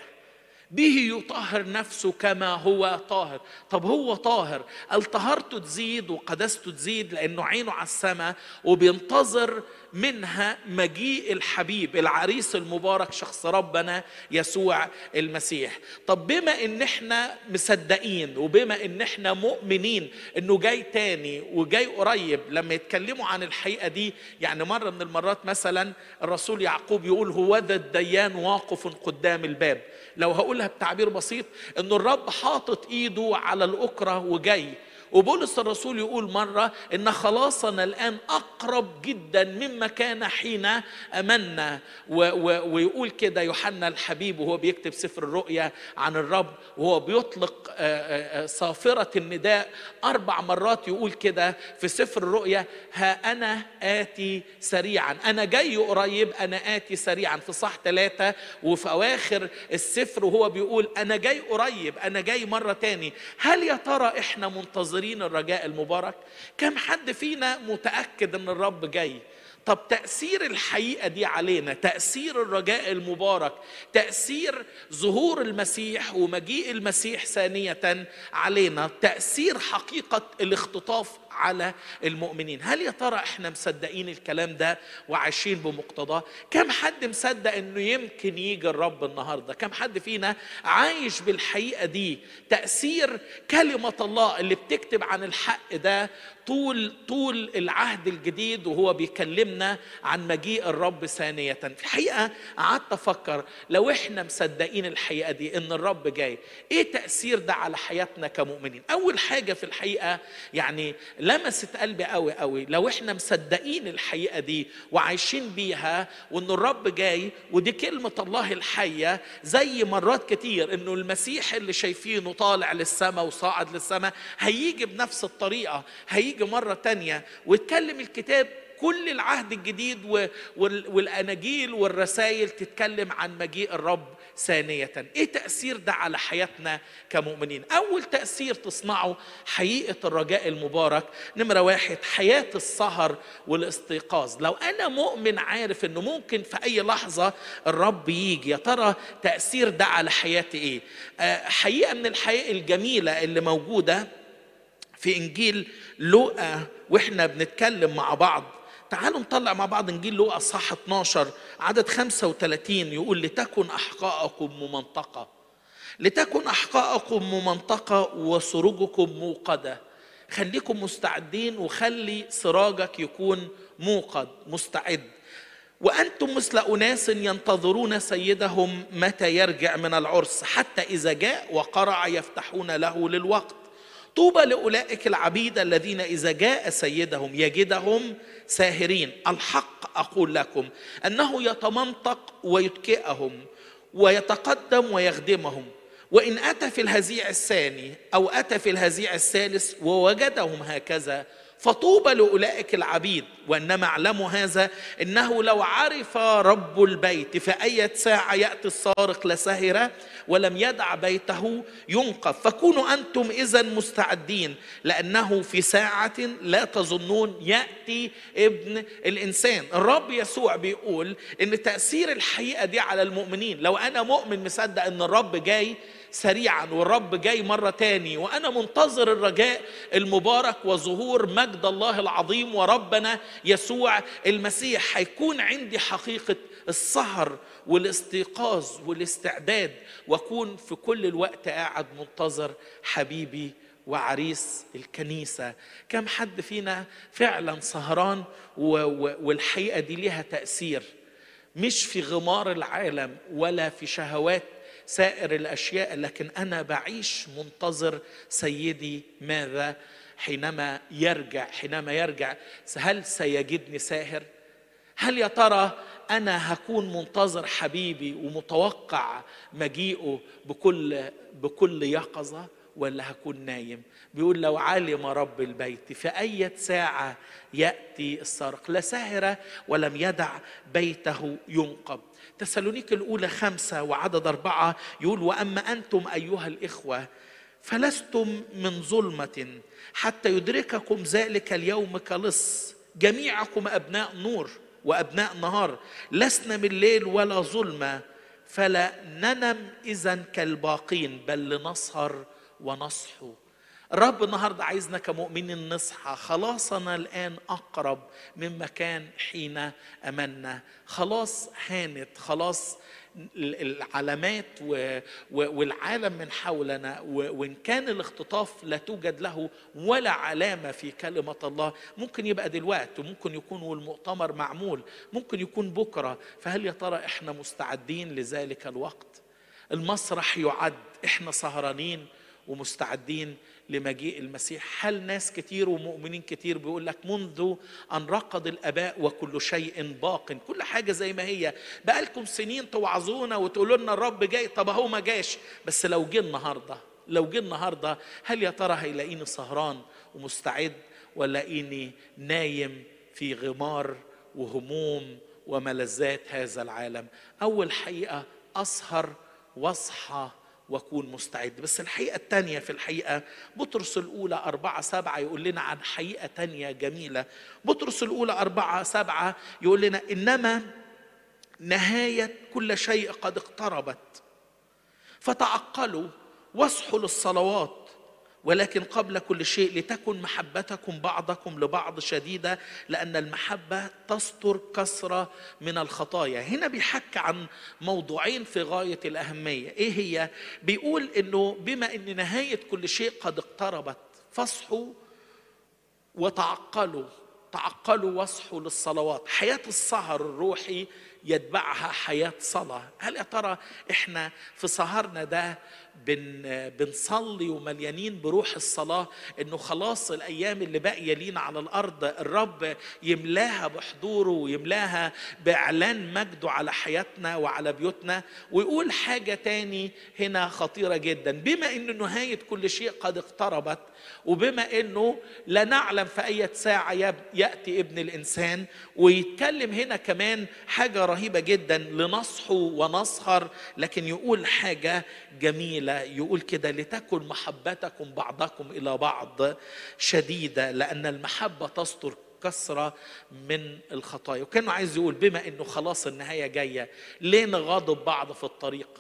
به يطهر نفسه كما هو طاهر طب هو طاهر قال طهارته تزيد وقداسته تزيد لانه عينه على السماء وبينتظر منها مجيء الحبيب العريس المبارك شخص ربنا يسوع المسيح طب بما ان احنا مصدقين وبما ان احنا مؤمنين انه جاي تاني وجاي قريب لما يتكلموا عن الحقيقه دي يعني مره من المرات مثلا الرسول يعقوب يقول هو ذا الديان واقف قدام الباب لو هقولها بتعبير بسيط ان الرب حاطط ايده على الاكره وجاي وبولس الرسول يقول مرة إن خلاصنا الآن أقرب جدا مما كان حين أمنا و و ويقول كده يوحنا الحبيب وهو بيكتب سفر الرؤيا عن الرب وهو بيطلق صافرة النداء أربع مرات يقول كده في سفر الرؤيا ها أنا آتي سريعا أنا جاي قريب أنا آتي سريعا في صح ثلاثة وفي أواخر السفر وهو بيقول أنا جاي قريب أنا جاي مرة تاني هل يا ترى إحنا منتظرين منتظرين الرجاء المبارك كم حد فينا متأكد ان الرب جاي طب تأثير الحقيقة دي علينا تأثير الرجاء المبارك تأثير ظهور المسيح ومجيء المسيح ثانية علينا تأثير حقيقة الاختطاف على المؤمنين هل يا ترى احنا مصدقين الكلام ده وعايشين بمقتضاه كم حد مصدق انه يمكن يجي الرب النهارده كم حد فينا عايش بالحقيقه دي تاثير كلمه الله اللي بتكتب عن الحق ده طول طول العهد الجديد وهو بيكلمنا عن مجيء الرب ثانية في الحقيقة قعدت أفكر لو إحنا مصدقين الحقيقة دي إن الرب جاي إيه تأثير ده على حياتنا كمؤمنين أول حاجة في الحقيقة يعني لمست قلبي قوي قوي لو إحنا مصدقين الحقيقة دي وعايشين بيها وإن الرب جاي ودي كلمة الله الحية زي مرات كتير إنه المسيح اللي شايفينه طالع للسماء وصاعد للسماء هيجي بنفس الطريقة هيجي مرة تانية ويتكلم الكتاب كل العهد الجديد و- وال- والاناجيل والرسائل تتكلم عن مجيء الرب ثانية ايه تأثير ده على حياتنا كمؤمنين اول تأثير تصنعه حقيقة الرجاء المبارك نمرة واحد حياة السهر والاستيقاظ لو انا مؤمن عارف انه ممكن في اي لحظة الرب يجي يا ترى تأثير ده على حياتي ايه آه، حقيقة من الحقائق الجميلة اللي موجودة في انجيل لوقا واحنا بنتكلم مع بعض تعالوا نطلع مع بعض انجيل لوقا اصحاح 12 عدد 35 يقول لتكن احقاءكم ممنطقه لتكن احقاءكم ممنطقه وسروجكم موقده خليكم مستعدين وخلي سراجك يكون موقد مستعد وانتم مثل اناس ينتظرون سيدهم متى يرجع من العرس حتى اذا جاء وقرع يفتحون له للوقت طوبى لاولئك العبيد الذين اذا جاء سيدهم يجدهم ساهرين الحق اقول لكم انه يتمنطق ويتكئهم ويتقدم ويخدمهم وان اتى في الهزيع الثاني او اتى في الهزيع الثالث ووجدهم هكذا فطوبى لاولئك العبيد وانما اعلموا هذا انه لو عرف رب البيت في اي ساعه ياتي السارق لسهره ولم يدع بيته ينقب فكونوا انتم اذا مستعدين لانه في ساعه لا تظنون ياتي ابن الانسان الرب يسوع بيقول ان تاثير الحقيقه دي على المؤمنين لو انا مؤمن مصدق ان الرب جاي سريعا والرب جاي مرة تاني وأنا منتظر الرجاء المبارك وظهور مجد الله العظيم وربنا يسوع المسيح هيكون عندي حقيقة السهر والاستيقاظ والاستعداد وأكون في كل الوقت قاعد منتظر حبيبي وعريس الكنيسة كم حد فينا فعلا سهران و- و- والحقيقة دي ليها تأثير مش في غمار العالم ولا في شهوات سائر الاشياء لكن انا بعيش منتظر سيدي ماذا حينما يرجع حينما يرجع هل سيجدني ساهر هل يا ترى انا هكون منتظر حبيبي ومتوقع مجيئه بكل بكل يقظه ولا هكون نايم بيقول لو علم رب البيت في أي ساعة يأتي السارق لا سهر ولم يدع بيته ينقب تسالونيك الأولى خمسة وعدد أربعة يقول وأما أنتم أيها الإخوة فلستم من ظلمة حتى يدرككم ذلك اليوم كلص جميعكم أبناء نور وأبناء نهار لسنا من ليل ولا ظلمة فلا ننم إذا كالباقين بل لنسهر ونصحو الرب النهارده عايزنا كمؤمنين نصحى خلاصنا الان اقرب مما كان حين امنا خلاص هانت خلاص العلامات و- و- والعالم من حولنا و- وان كان الاختطاف لا توجد له ولا علامه في كلمه الله ممكن يبقى دلوقتي وممكن يكون والمؤتمر معمول ممكن يكون بكره فهل يا ترى احنا مستعدين لذلك الوقت المسرح يعد احنا سهرانين ومستعدين لمجيء المسيح هل ناس كتير ومؤمنين كتير بيقول لك منذ أن رقد الآباء وكل شيء باق كل حاجة زي ما هي بقالكم سنين توعظونا وتقولوا لنا الرب جاي طب هو ما جاش بس لو جه النهارده لو جه النهارده هل يا ترى هيلاقيني سهران ومستعد ولا اني نايم في غمار وهموم وملذات هذا العالم اول حقيقه اسهر واصحى واكون مستعد بس الحقيقه الثانيه في الحقيقه بطرس الاولى أربعة سبعة يقول لنا عن حقيقه ثانيه جميله بطرس الاولى أربعة سبعة يقول لنا انما نهايه كل شيء قد اقتربت فتعقلوا واصحوا للصلوات ولكن قبل كل شيء لتكن محبتكم بعضكم لبعض شديده لان المحبه تستر كثره من الخطايا هنا بيحكي عن موضوعين في غايه الاهميه ايه هي بيقول انه بما ان نهايه كل شيء قد اقتربت فاصحوا وتعقلوا تعقلوا واصحوا للصلوات حياة السهر الروحي يتبعها حياة صلاة هل يا ترى احنا في سهرنا ده بن بنصلي ومليانين بروح الصلاة انه خلاص الايام اللي باقية لينا على الارض الرب يملاها بحضوره ويملاها باعلان مجده على حياتنا وعلى بيوتنا ويقول حاجة تاني هنا خطيرة جدا بما ان نهاية كل شيء قد اقتربت وبما انه لا نعلم في اي ساعة يأتي ابن الانسان ويتكلم هنا كمان حاجة رهيبة جدا لنصحو ونسهر لكن يقول حاجة جميلة يقول كده لتكن محبتكم بعضكم إلى بعض شديدة لأن المحبة تستر كثرة من الخطايا وكانه عايز يقول بما انه خلاص النهاية جاية ليه نغاضب بعض في الطريق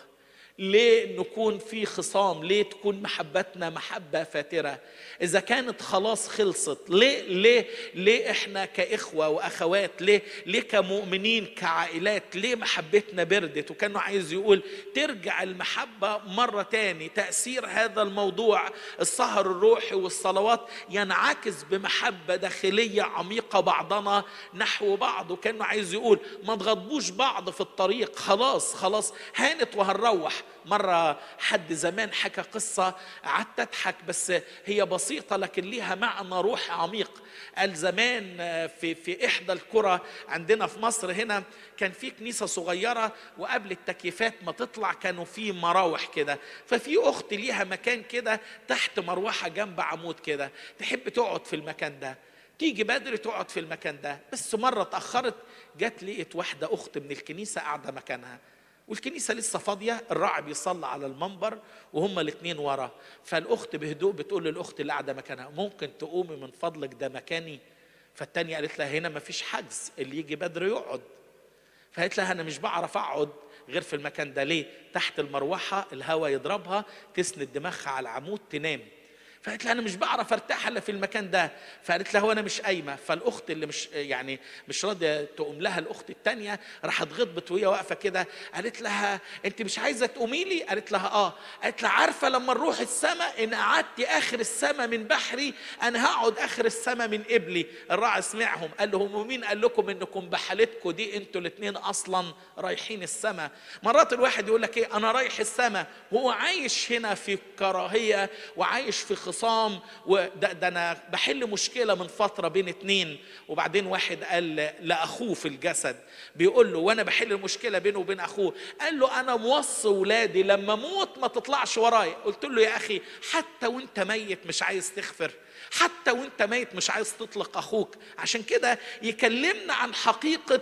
ليه نكون في خصام ليه تكون محبتنا محبة فاترة إذا كانت خلاص خلصت ليه ليه ليه إحنا كإخوة وأخوات ليه ليه كمؤمنين كعائلات ليه محبتنا بردت وكانه عايز يقول ترجع المحبة مرة تاني تأثير هذا الموضوع السهر الروحي والصلوات ينعكس بمحبة داخلية عميقة بعضنا نحو بعض وكانه عايز يقول ما تغضبوش بعض في الطريق خلاص خلاص هانت وهنروح مرة حد زمان حكى قصة قعدت أضحك بس هي بسيطة لكن ليها معنى روحي عميق قال زمان في في إحدى القرى عندنا في مصر هنا كان في كنيسة صغيرة وقبل التكييفات ما تطلع كانوا في مراوح كده ففي أخت ليها مكان كده تحت مروحة جنب عمود كده تحب تقعد في المكان ده تيجي بدري تقعد في المكان ده بس مرة اتأخرت جت لقيت واحدة أخت من الكنيسة قاعدة مكانها والكنيسة لسه فاضية الراعي بيصلي على المنبر وهما الاثنين ورا فالأخت بهدوء بتقول للأخت اللي قاعدة مكانها ممكن تقومي من فضلك ده مكاني فالتانية قالت لها هنا مفيش حجز اللي يجي بدري يقعد فقالت لها أنا مش بعرف أقعد غير في المكان ده ليه تحت المروحة الهواء يضربها تسند دماغها على العمود تنام فقالت لها انا مش بعرف ارتاح الا في المكان ده فقالت لها وانا مش قايمه فالاخت اللي مش يعني مش راضيه تقوم لها الاخت الثانيه راحت غضبت وهي واقفه كده قالت لها انت مش عايزه تقومي لي قالت لها اه قالت لها عارفه لما نروح السماء ان قعدتي اخر السماء من بحري انا هقعد اخر السماء من قبلي الراعي سمعهم قال لهم ومين قال لكم انكم بحالتكم دي انتوا الاثنين اصلا رايحين السماء مرات الواحد يقول لك ايه انا رايح السماء وهو عايش هنا في كراهيه وعايش في خصام وده ده انا بحل مشكله من فتره بين اتنين وبعدين واحد قال لاخوه في الجسد بيقول له وانا بحل المشكله بينه وبين اخوه قال له انا موصي ولادي لما اموت ما تطلعش ورايا قلت له يا اخي حتى وانت ميت مش عايز تغفر حتى وانت ميت مش عايز تطلق اخوك عشان كده يكلمنا عن حقيقه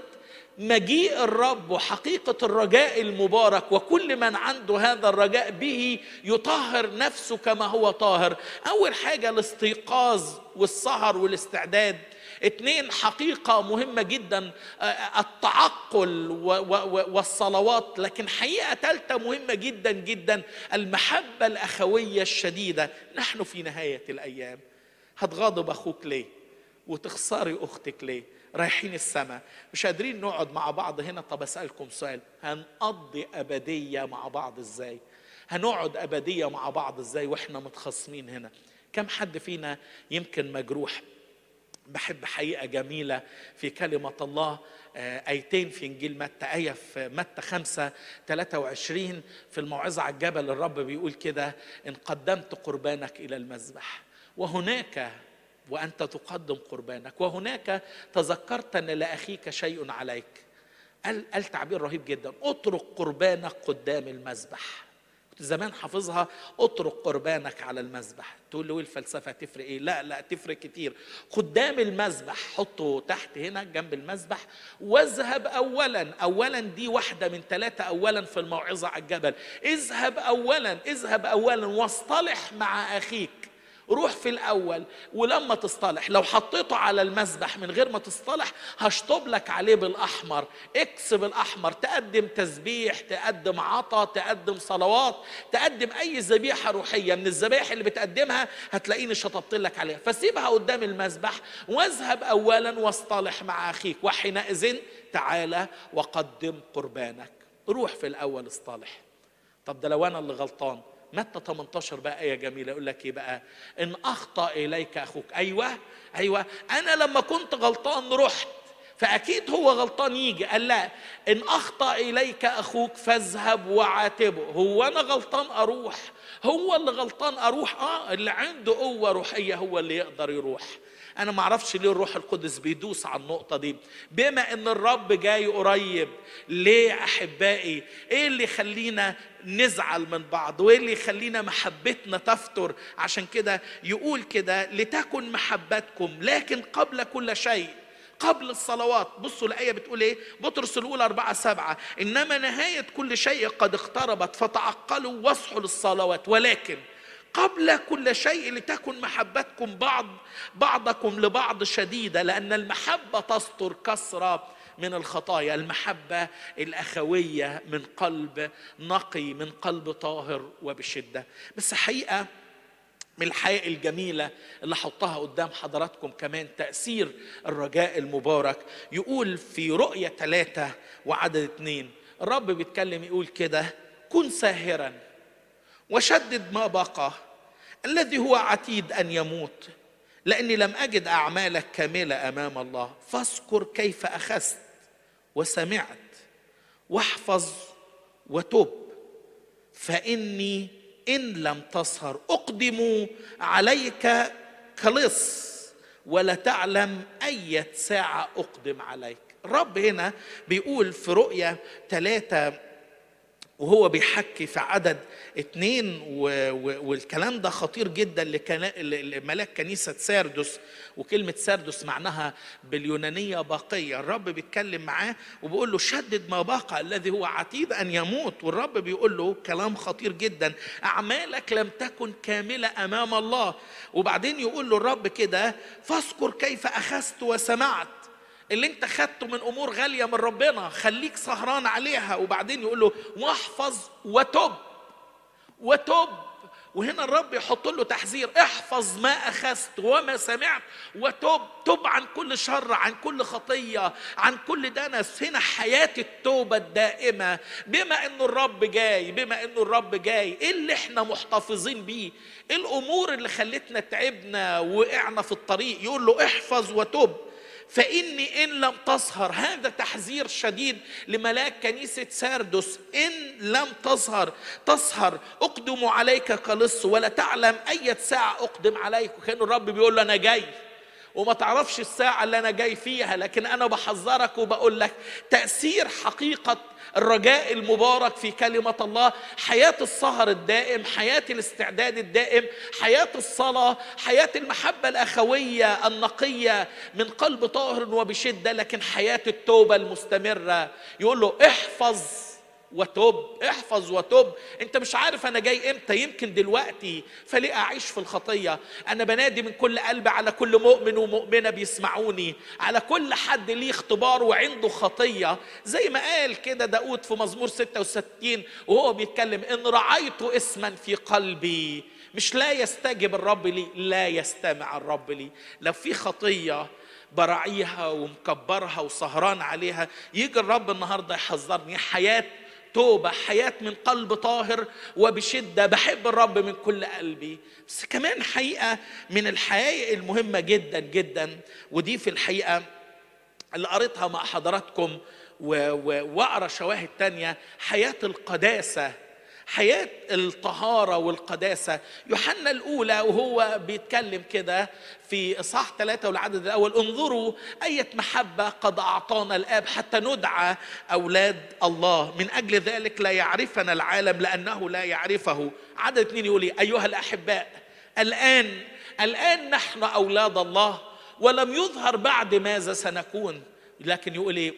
مجيء الرب وحقيقة الرجاء المبارك وكل من عنده هذا الرجاء به يطهر نفسه كما هو طاهر أول حاجة الاستيقاظ والسهر والاستعداد اتنين حقيقة مهمة جدا التعقل والصلوات لكن حقيقة ثالثة مهمة جدا جدا المحبة الأخوية الشديدة نحن في نهاية الأيام هتغاضب أخوك ليه وتخسري أختك ليه رايحين السماء مش قادرين نقعد مع بعض هنا طب اسالكم سؤال هنقضي ابديه مع بعض ازاي هنقعد ابديه مع بعض ازاي واحنا متخاصمين هنا كم حد فينا يمكن مجروح بحب حقيقه جميله في كلمه الله ايتين في انجيل متى ايه في متى 5 23 في الموعظه على الجبل الرب بيقول كده ان قدمت قربانك الى المذبح وهناك وانت تقدم قربانك وهناك تذكرت ان لاخيك شيء عليك قال قال تعبير رهيب جدا اترك قربانك قدام المذبح كنت زمان حافظها اترك قربانك على المذبح تقول له الفلسفه تفرق ايه لا لا تفرق كتير قدام المذبح حطه تحت هنا جنب المذبح واذهب اولا اولا دي واحده من ثلاثه اولا في الموعظه على الجبل اذهب اولا اذهب اولا واصطلح مع اخيك روح في الاول ولما تصطلح لو حطيته على المذبح من غير ما تصطلح هشطب لك عليه بالاحمر اكس بالاحمر تقدم تسبيح تقدم عطا تقدم صلوات تقدم اي ذبيحه روحيه من الذبائح اللي بتقدمها هتلاقيني شطبت لك عليها فسيبها قدام المذبح واذهب اولا واصطلح مع اخيك وحينئذ تعالى وقدم قربانك روح في الاول اصطلح طب ده لو انا اللي غلطان متى 18 بقى آية جميلة يقول لك إيه بقى؟ إن أخطأ إليك أخوك، أيوه أيوه أنا لما كنت غلطان رحت فاكيد هو غلطان يجي قال لا ان اخطا اليك اخوك فاذهب وعاتبه هو انا غلطان اروح هو اللي غلطان اروح اه اللي عنده قوه روحيه هو اللي يقدر يروح انا ما اعرفش ليه الروح القدس بيدوس على النقطه دي بما ان الرب جاي قريب ليه احبائي ايه اللي يخلينا نزعل من بعض وايه اللي يخلينا محبتنا تفتر عشان كده يقول كده لتكن محبتكم لكن قبل كل شيء قبل الصلوات بصوا الآية بتقول إيه بطرس الأولى أربعة سبعة إنما نهاية كل شيء قد اقتربت فتعقلوا واصحوا للصلوات ولكن قبل كل شيء لتكن محبتكم بعض بعضكم لبعض شديدة لأن المحبة تستر كثرة من الخطايا المحبة الأخوية من قلب نقي من قلب طاهر وبشدة بس حقيقة من الحقائق الجميلة اللي حطها قدام حضراتكم كمان تأثير الرجاء المبارك يقول في رؤية ثلاثة وعدد اثنين الرب بيتكلم يقول كده كن ساهرا وشدد ما بقى الذي هو عتيد أن يموت لأني لم أجد أعمالك كاملة أمام الله فاذكر كيف أخذت وسمعت واحفظ وتب فإني إن لم تسهر أقدم عليك كلص ولا تعلم أي ساعة أقدم عليك الرب هنا بيقول في رؤية ثلاثة وهو بيحكي في عدد اتنين و... و... والكلام ده خطير جدا لكنا... لملاك كنيسة ساردس وكلمة ساردس معناها باليونانية باقية الرب بيتكلم معاه وبيقول له شدد ما بقى الذي هو عتيد أن يموت والرب بيقول له كلام خطير جدا أعمالك لم تكن كاملة أمام الله وبعدين يقول له الرب كده فاذكر كيف أخذت وسمعت اللي انت خدته من امور غاليه من ربنا خليك سهران عليها وبعدين يقول له واحفظ وتب وتب وهنا الرب يحط له تحذير احفظ ما اخذت وما سمعت وتب تب عن كل شر عن كل خطيه عن كل دنس هنا حياه التوبه الدائمه بما انه الرب جاي بما انه الرب جاي ايه اللي احنا محتفظين بيه ايه الامور اللي خلتنا تعبنا وقعنا في الطريق يقول له احفظ وتب فإني إن لم تسهر هذا تحذير شديد لملاك كنيسة ساردس إن لم تسهر تسهر أقدم عليك كلص ولا تعلم أي ساعة أقدم عليك وكان الرب بيقول له أنا جاي وما تعرفش الساعة اللي أنا جاي فيها لكن أنا بحذرك وبقول لك تأثير حقيقة الرجاء المبارك في كلمة الله حياة السهر الدائم حياة الاستعداد الدائم حياة الصلاة حياة المحبة الأخوية النقية من قلب طاهر وبشدة لكن حياة التوبة المستمرة يقول له احفظ وتب احفظ وتب انت مش عارف انا جاي امتى يمكن دلوقتي فليه اعيش في الخطيه انا بنادي من كل قلبي على كل مؤمن ومؤمنه بيسمعوني على كل حد ليه اختبار وعنده خطيه زي ما قال كده داود في مزمور 66 وهو بيتكلم ان رعيت اسما في قلبي مش لا يستجب الرب لي لا يستمع الرب لي لو في خطيه براعيها ومكبرها وسهران عليها يجي الرب النهارده يحذرني حياه توبة حياة من قلب طاهر وبشدة بحب الرب من كل قلبي بس كمان حقيقة من الحقائق المهمة جدا جدا ودي في الحقيقة اللي قريتها مع حضراتكم واقرا شواهد تانية حياة القداسة حياة الطهارة والقداسة يوحنا الأولى وهو بيتكلم كده في إصحاح ثلاثة والعدد الأول انظروا أية محبة قد أعطانا الآب حتى ندعى أولاد الله من أجل ذلك لا يعرفنا العالم لأنه لا يعرفه عدد اثنين يقول إيه؟ أيها الأحباء الآن الآن نحن أولاد الله ولم يظهر بعد ماذا سنكون لكن يقول ايه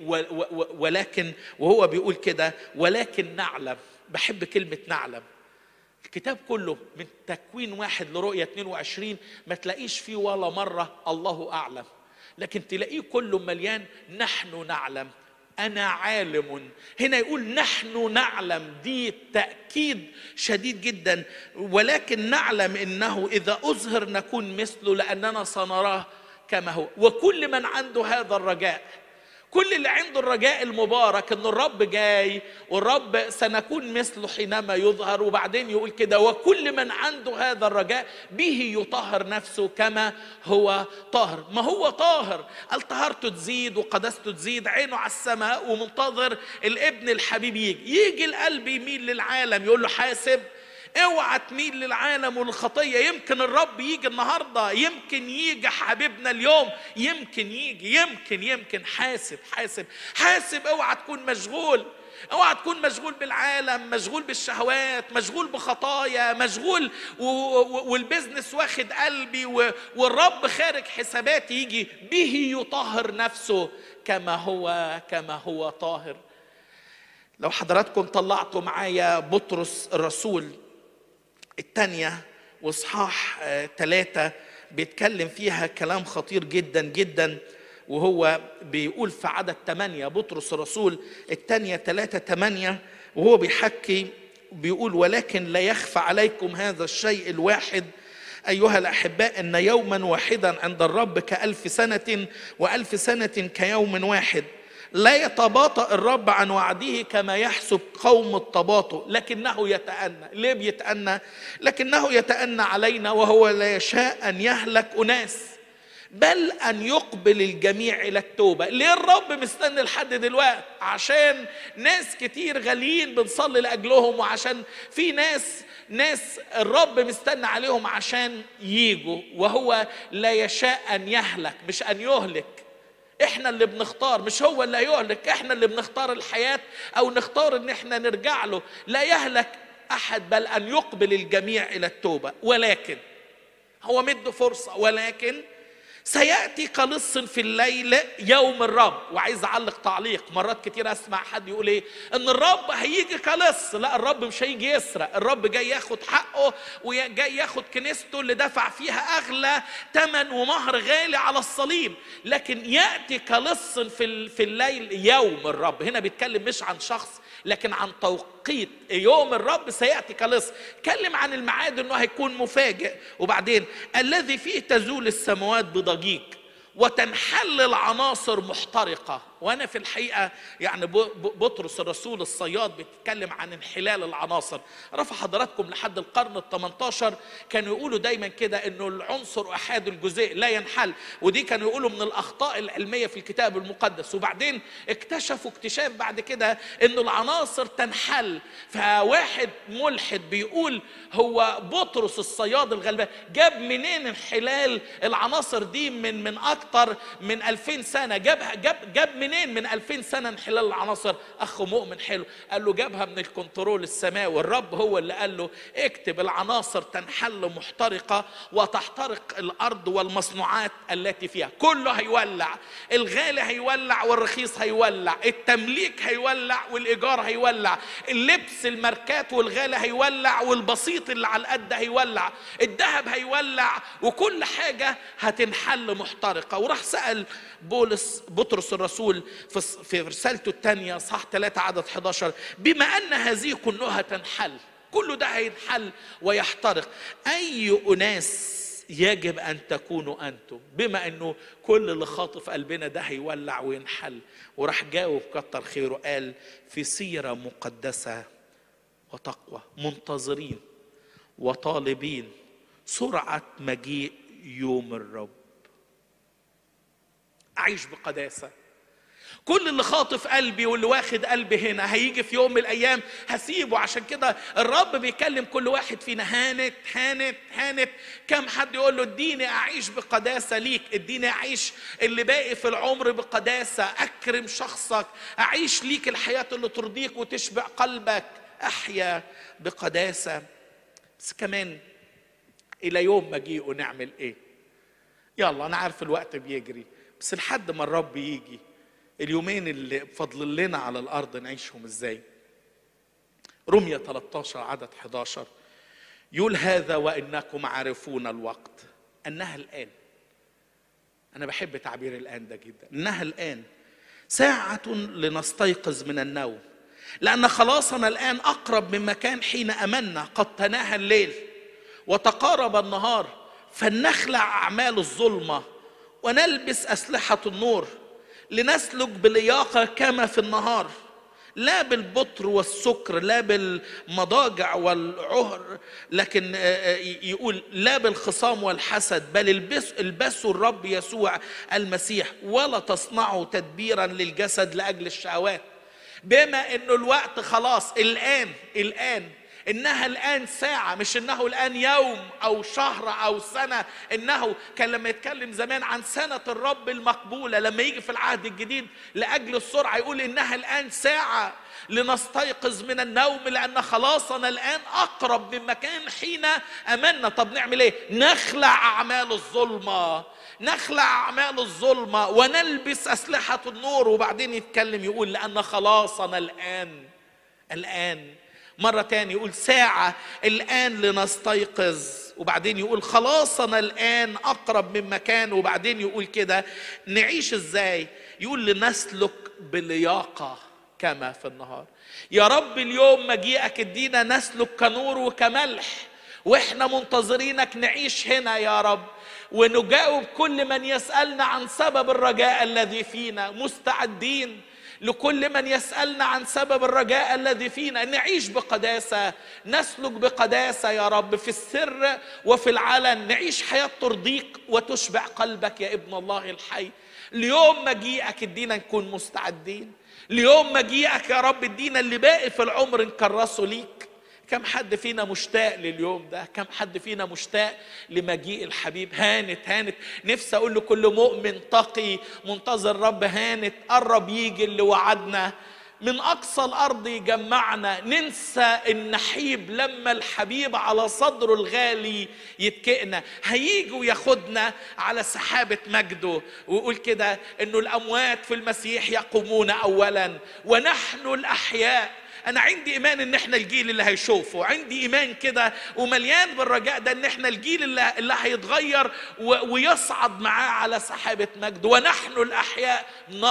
ولكن وهو بيقول كده ولكن نعلم بحب كلمة نعلم الكتاب كله من تكوين واحد لرؤية 22 ما تلاقيش فيه ولا مرة الله أعلم لكن تلاقيه كله مليان نحن نعلم أنا عالم هنا يقول نحن نعلم دي تأكيد شديد جدا ولكن نعلم إنه إذا أظهر نكون مثله لأننا سنراه كما هو وكل من عنده هذا الرجاء كل اللي عنده الرجاء المبارك ان الرب جاي والرب سنكون مثله حينما يظهر وبعدين يقول كده وكل من عنده هذا الرجاء به يطهر نفسه كما هو طاهر ما هو طاهر قال طهارته تزيد وقداسته تزيد عينه على السماء ومنتظر الابن الحبيب يجي يجي القلب يميل للعالم يقول له حاسب اوعى تميل للعالم والخطيه يمكن الرب يجي النهارده يمكن يجي حبيبنا اليوم يمكن يجي يمكن يمكن حاسب حاسب حاسب اوعى تكون مشغول اوعى تكون مشغول بالعالم مشغول بالشهوات مشغول بخطايا مشغول و- و- والبزنس واخد قلبي و- والرب خارج حساباتي يجي به يطهر نفسه كما هو كما هو طاهر لو حضراتكم طلعتوا معايا بطرس الرسول الثانية واصحاح ثلاثة بيتكلم فيها كلام خطير جدا جدا وهو بيقول في عدد ثمانية بطرس الرسول الثانية ثلاثة ثمانية وهو بيحكي بيقول ولكن لا يخفى عليكم هذا الشيء الواحد أيها الأحباء أن يوما واحدا عند الرب كألف سنة وألف سنة كيوم واحد لا يتباطأ الرب عن وعده كما يحسب قوم التباطؤ لكنه يتأنى ليه بيتأنى لكنه يتأنى علينا وهو لا يشاء أن يهلك أناس بل أن يقبل الجميع إلى التوبة ليه الرب مستني لحد دلوقتي عشان ناس كتير غاليين بنصلي لأجلهم وعشان في ناس ناس الرب مستنى عليهم عشان ييجوا وهو لا يشاء أن يهلك مش أن يهلك احنا اللي بنختار مش هو اللي يهلك احنا اللي بنختار الحياة او نختار ان احنا نرجع له لا يهلك احد بل ان يقبل الجميع الى التوبة ولكن هو مد فرصة ولكن سيأتي كلص في الليل يوم الرب وعايز أعلق تعليق مرات كتير أسمع حد يقول إيه إن الرب هيجي كلص لا الرب مش هيجي يسرق الرب جاي ياخد حقه وجاي ياخد كنيسته اللي دفع فيها أغلى ثمن ومهر غالي على الصليب لكن يأتي كلص في ال- في الليل يوم الرب هنا بيتكلم مش عن شخص لكن عن توقيت يوم الرب سياتي كلص كلم عن الميعاد انه هيكون مفاجئ وبعدين الذي فيه تزول السماوات بضجيج وتنحل العناصر محترقة وأنا في الحقيقة يعني ب- ب- بطرس الرسول الصياد بيتكلم عن انحلال العناصر رفع حضراتكم لحد القرن ال 18 كانوا يقولوا دايما كده انه العنصر احاد الجزيء لا ينحل ودي كانوا يقولوا من الاخطاء العلميه في الكتاب المقدس وبعدين اكتشفوا اكتشاف بعد كده انه العناصر تنحل فواحد ملحد بيقول هو بطرس الصياد الغلبان جاب منين انحلال العناصر دي من من اكتر من 2000 سنه جابها جاب جاب منين من 2000 سنه انحلال العناصر اخ مؤمن حلو قال له جابها من الكنترول السماوي الرب هو اللي قال له اكتب العناصر تنحل محترقه وتحترق الارض والمصنوعات التي فيها كله هيولع الغالي هيولع والرخيص هيولع التمليك هيولع والايجار هيولع اللبس الماركات والغالي هيولع والبسيط اللي على القد هيولع الذهب هيولع وكل حاجه هتنحل محترقه وراح سال بولس بطرس الرسول في في رسالته الثانيه صح 3 عدد 11 بما ان هذه كلها تنحل كل ده هينحل ويحترق اي اناس يجب ان تكونوا انتم بما انه كل اللي خاطف قلبنا ده هيولع وينحل وراح جاوب كتر خيره قال في سيره مقدسه وتقوى منتظرين وطالبين سرعه مجيء يوم الرب اعيش بقداسه كل اللي خاطف قلبي واللي واخد قلبي هنا هيجي في يوم من الايام هسيبه عشان كده الرب بيكلم كل واحد فينا هانت هانت هانت كم حد يقول له اديني اعيش بقداسه ليك اديني اعيش اللي باقي في العمر بقداسه اكرم شخصك اعيش ليك الحياه اللي ترضيك وتشبع قلبك احيا بقداسه بس كمان الى يوم مجيئه نعمل ايه يلا انا عارف الوقت بيجري بس لحد ما الرب يجي اليومين اللي فضل لنا على الارض نعيشهم ازاي رمية 13 عدد 11 يقول هذا وانكم عارفون الوقت انها الان انا بحب تعبير الان ده جدا انها الان ساعة لنستيقظ من النوم لأن خلاصنا الآن أقرب مما كان حين أمنا قد تناهى الليل وتقارب النهار فلنخلع أعمال الظلمة ونلبس أسلحة النور لنسلك بلياقة كما في النهار لا بالبطر والسكر لا بالمضاجع والعهر لكن آه، آه، يقول لا بالخصام والحسد بل البس البسوا الرب يسوع المسيح ولا تصنعوا تدبيرا للجسد لاجل الشهوات بما انه الوقت خلاص الان الان انها الان ساعه مش انه الان يوم او شهر او سنه انه كان لما يتكلم زمان عن سنه الرب المقبوله لما يجي في العهد الجديد لاجل السرعه يقول انها الان ساعه لنستيقظ من النوم لان خلاصنا الان اقرب مما كان حين امنا طب نعمل ايه نخلع اعمال الظلمه نخلع اعمال الظلمه ونلبس اسلحه النور وبعدين يتكلم يقول لان خلاصنا الان الان مرة تاني يقول ساعة الآن لنستيقظ وبعدين يقول خلاصنا الآن أقرب من مكان وبعدين يقول كده نعيش إزاي يقول لنسلك بلياقة كما في النهار يا رب اليوم مجيئك ادينا نسلك كنور وكملح واحنا منتظرينك نعيش هنا يا رب ونجاوب كل من يسألنا عن سبب الرجاء الذي فينا مستعدين لكل من يسألنا عن سبب الرجاء الذي فينا نعيش بقداسة نسلك بقداسة يا رب في السر وفي العلن نعيش حياة ترضيك وتشبع قلبك يا ابن الله الحي اليوم مجيئك ادينا نكون مستعدين اليوم مجيئك يا رب ادينا اللي باقي في العمر نكرسه ليك كم حد فينا مشتاق لليوم ده كم حد فينا مشتاق لمجيء الحبيب هانت هانت نفسي اقول لكل مؤمن تقي منتظر رب هانت قرب يجي اللي وعدنا من اقصى الارض يجمعنا ننسى النحيب لما الحبيب على صدره الغالي يتكئنا هيجي وياخدنا على سحابه مجده ويقول كده انه الاموات في المسيح يقومون اولا ونحن الاحياء انا عندي ايمان ان احنا الجيل اللي هيشوفه عندي ايمان كده ومليان بالرجاء ده ان احنا الجيل اللي, اللي هيتغير و- ويصعد معاه على سحابه مجد ونحن الاحياء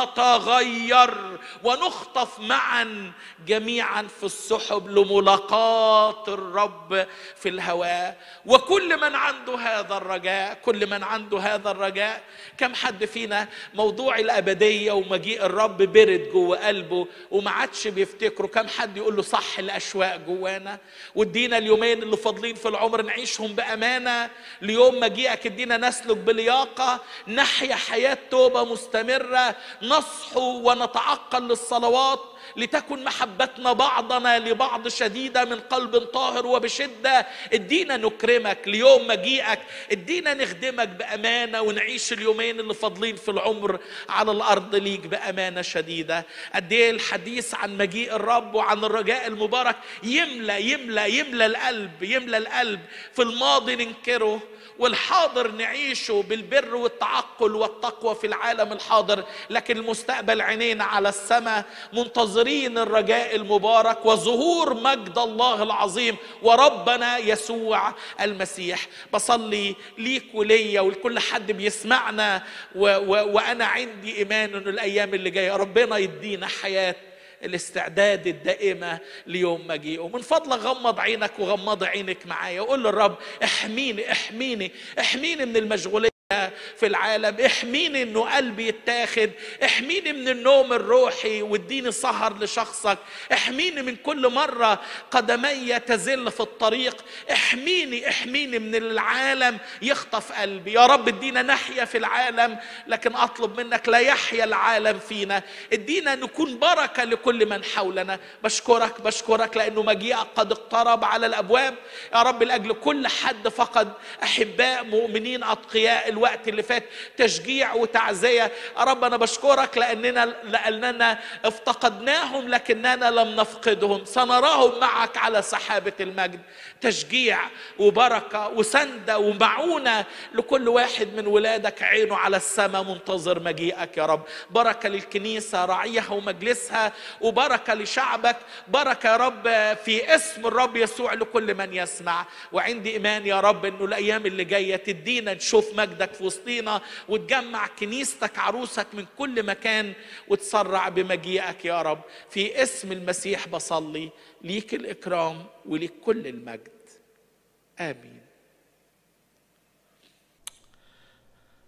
نتغير ونخطف معا جميعا في السحب لملاقاه الرب في الهواء وكل من عنده هذا الرجاء كل من عنده هذا الرجاء كم حد فينا موضوع الابديه ومجيء الرب برد جوه قلبه وما عادش بيفتكره كم حد يقول له صح الاشواق جوانا وادينا اليومين اللي فاضلين في العمر نعيشهم بامانه ليوم مجيئك ادينا نسلك بلياقه نحيا حياه توبه مستمره نصحو ونتعقل للصلوات لتكن محبتنا بعضنا لبعض شديدة من قلب طاهر وبشدة ادينا نكرمك ليوم مجيئك ادينا نخدمك بأمانة ونعيش اليومين اللي فاضلين في العمر على الأرض ليك بأمانة شديدة قد ايه الحديث عن مجيء الرب وعن الرجاء المبارك يملى يملى يملى القلب يملى القلب في الماضي ننكره والحاضر نعيشه بالبر والتعقل والتقوى في العالم الحاضر لكن المستقبل عينينا على السماء منتظرين الرجاء المبارك وظهور مجد الله العظيم وربنا يسوع المسيح بصلي ليك وليا ولكل حد بيسمعنا و و وانا عندي ايمان انه الايام اللي جايه ربنا يدينا حياه الاستعداد الدائمة ليوم مجيئه من فضلك غمض عينك وغمض عينك معايا وقول للرب احميني احميني احميني من المشغولية في العالم احميني انه قلبي يتاخد احميني من النوم الروحي واديني سهر لشخصك احميني من كل مرة قدمي تزل في الطريق احميني احميني من العالم يخطف قلبي يا رب ادينا نحيا في العالم لكن اطلب منك لا يحيا العالم فينا ادينا نكون بركة لكل من حولنا بشكرك بشكرك لانه مجيئك قد اقترب على الابواب يا رب لاجل كل حد فقد احباء مؤمنين اتقياء الوقت اللي فات تشجيع وتعزيه يا رب انا بشكرك لاننا لاننا افتقدناهم لكننا لم نفقدهم سنراهم معك على سحابه المجد تشجيع وبركه وسنده ومعونه لكل واحد من ولادك عينه على السماء منتظر مجيئك يا رب بركه للكنيسه راعيها ومجلسها وبركه لشعبك بركه يا رب في اسم الرب يسوع لكل من يسمع وعندي ايمان يا رب انه الايام اللي جايه تدينا نشوف مجدك في وسطينا وتجمع كنيستك عروسك من كل مكان وتسرع بمجيئك يا رب في اسم المسيح بصلي ليك الاكرام وليك كل المجد امين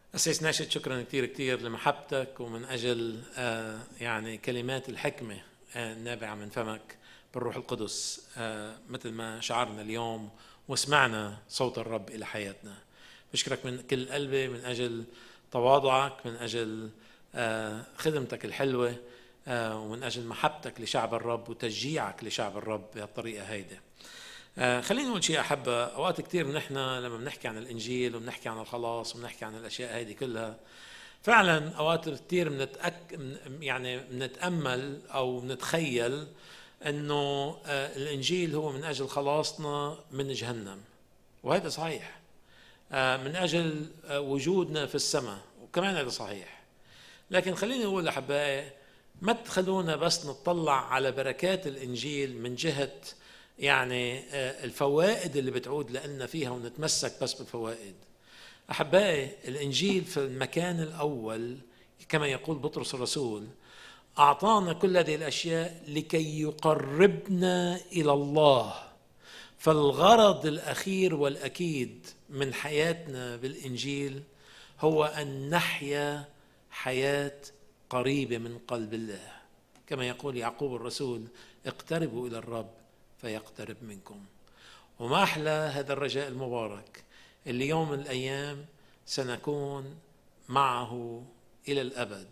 أسيس ناشد شكرا كثير كثير لمحبتك ومن أجل آه، يعني كلمات الحكمة آه، النابعة من فمك بالروح القدس آه، مثل ما شعرنا اليوم وسمعنا صوت الرب إلى حياتنا بشكرك من كل قلبي من أجل تواضعك من أجل آه، خدمتك الحلوة آه، ومن أجل محبتك لشعب الرب وتشجيعك لشعب الرب بهالطريقة هيدي آه، خليني اقول شيء احبه اوقات كثير نحن لما بنحكي عن الانجيل وبنحكي عن الخلاص وبنحكي عن الاشياء هذه كلها فعلا اوقات كثير بنتأك من- يعني بنتامل او بنتخيل انه آه، الانجيل هو من اجل خلاصنا من جهنم وهذا صحيح آه، من اجل آه، وجودنا في السماء وكمان هذا صحيح لكن خليني اقول احبائي ما تخلونا بس نطلع على بركات الانجيل من جهه يعني آه، الفوائد اللي بتعود لنا فيها ونتمسك بس بالفوائد احبائي الانجيل في المكان الاول كما يقول بطرس الرسول اعطانا كل هذه الاشياء لكي يقربنا الى الله فالغرض الاخير والاكيد من حياتنا بالانجيل هو ان نحيا حياه قريبه من قلب الله كما يقول يعقوب الرسول اقتربوا الى الرب فيقترب منكم وما احلى هذا الرجاء المبارك اللي يوم من الايام سنكون معه الى الابد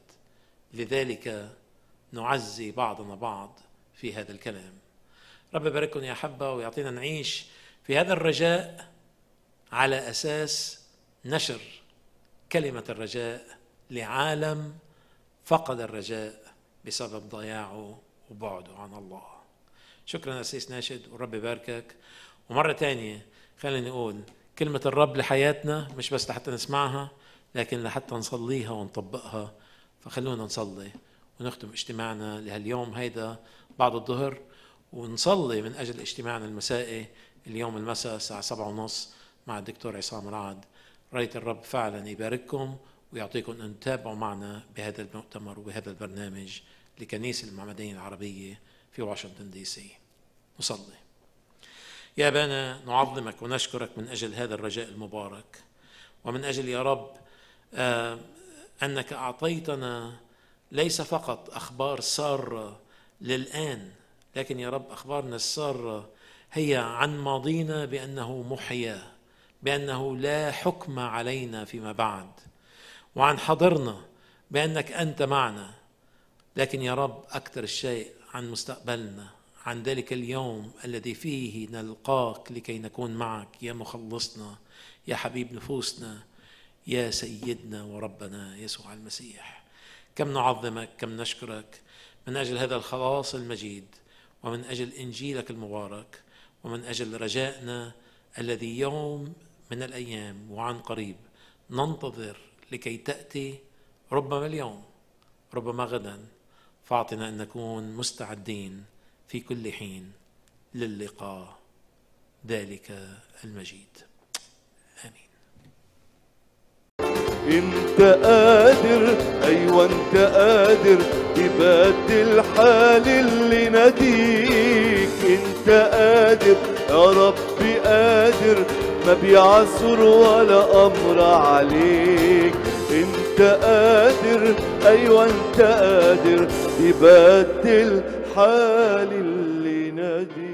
لذلك نعزي بعضنا بعض في هذا الكلام رب يبارككم يا حبة ويعطينا نعيش في هذا الرجاء على أساس نشر كلمة الرجاء لعالم فقد الرجاء بسبب ضياعه وبعده عن الله شكرا أسيس ناشد ورب يباركك ومرة تانية خليني نقول كلمة الرب لحياتنا مش بس لحتى نسمعها لكن لحتى نصليها ونطبقها فخلونا نصلي ونختم اجتماعنا لهاليوم هيدا بعد الظهر ونصلي من أجل اجتماعنا المسائي اليوم المساء الساعة سبعة ونص مع الدكتور عصام رعد رأيت الرب فعلا يبارككم ويعطيكم أن تتابعوا معنا بهذا المؤتمر وبهذا البرنامج لكنيسة المعمدية العربية في واشنطن دي سي نصلي يا أبانا نعظمك ونشكرك من أجل هذا الرجاء المبارك ومن أجل يا رب آه، أنك أعطيتنا ليس فقط أخبار سارة للآن لكن يا رب أخبارنا السارة هي عن ماضينا بأنه محيا بأنه لا حكم علينا فيما بعد وعن حاضرنا بأنك أنت معنا لكن يا رب أكثر الشيء عن مستقبلنا عن ذلك اليوم الذي فيه نلقاك لكي نكون معك يا مخلصنا يا حبيب نفوسنا يا سيدنا وربنا يسوع المسيح كم نعظمك كم نشكرك من أجل هذا الخلاص المجيد ومن أجل إنجيلك المبارك ومن أجل رجائنا الذي يوم من الأيام وعن قريب ننتظر لكي تأتي ربما اليوم ربما غدا فاعطنا أن نكون مستعدين في كل حين للقاء ذلك المجيد آمين انت قادر ايوه انت قادر تبدل حال اللي ناديك انت قادر يا ربي قادر ما بيعثر ولا امر عليك انت قادر ايوه انت قادر تبدل حال اللي ناديك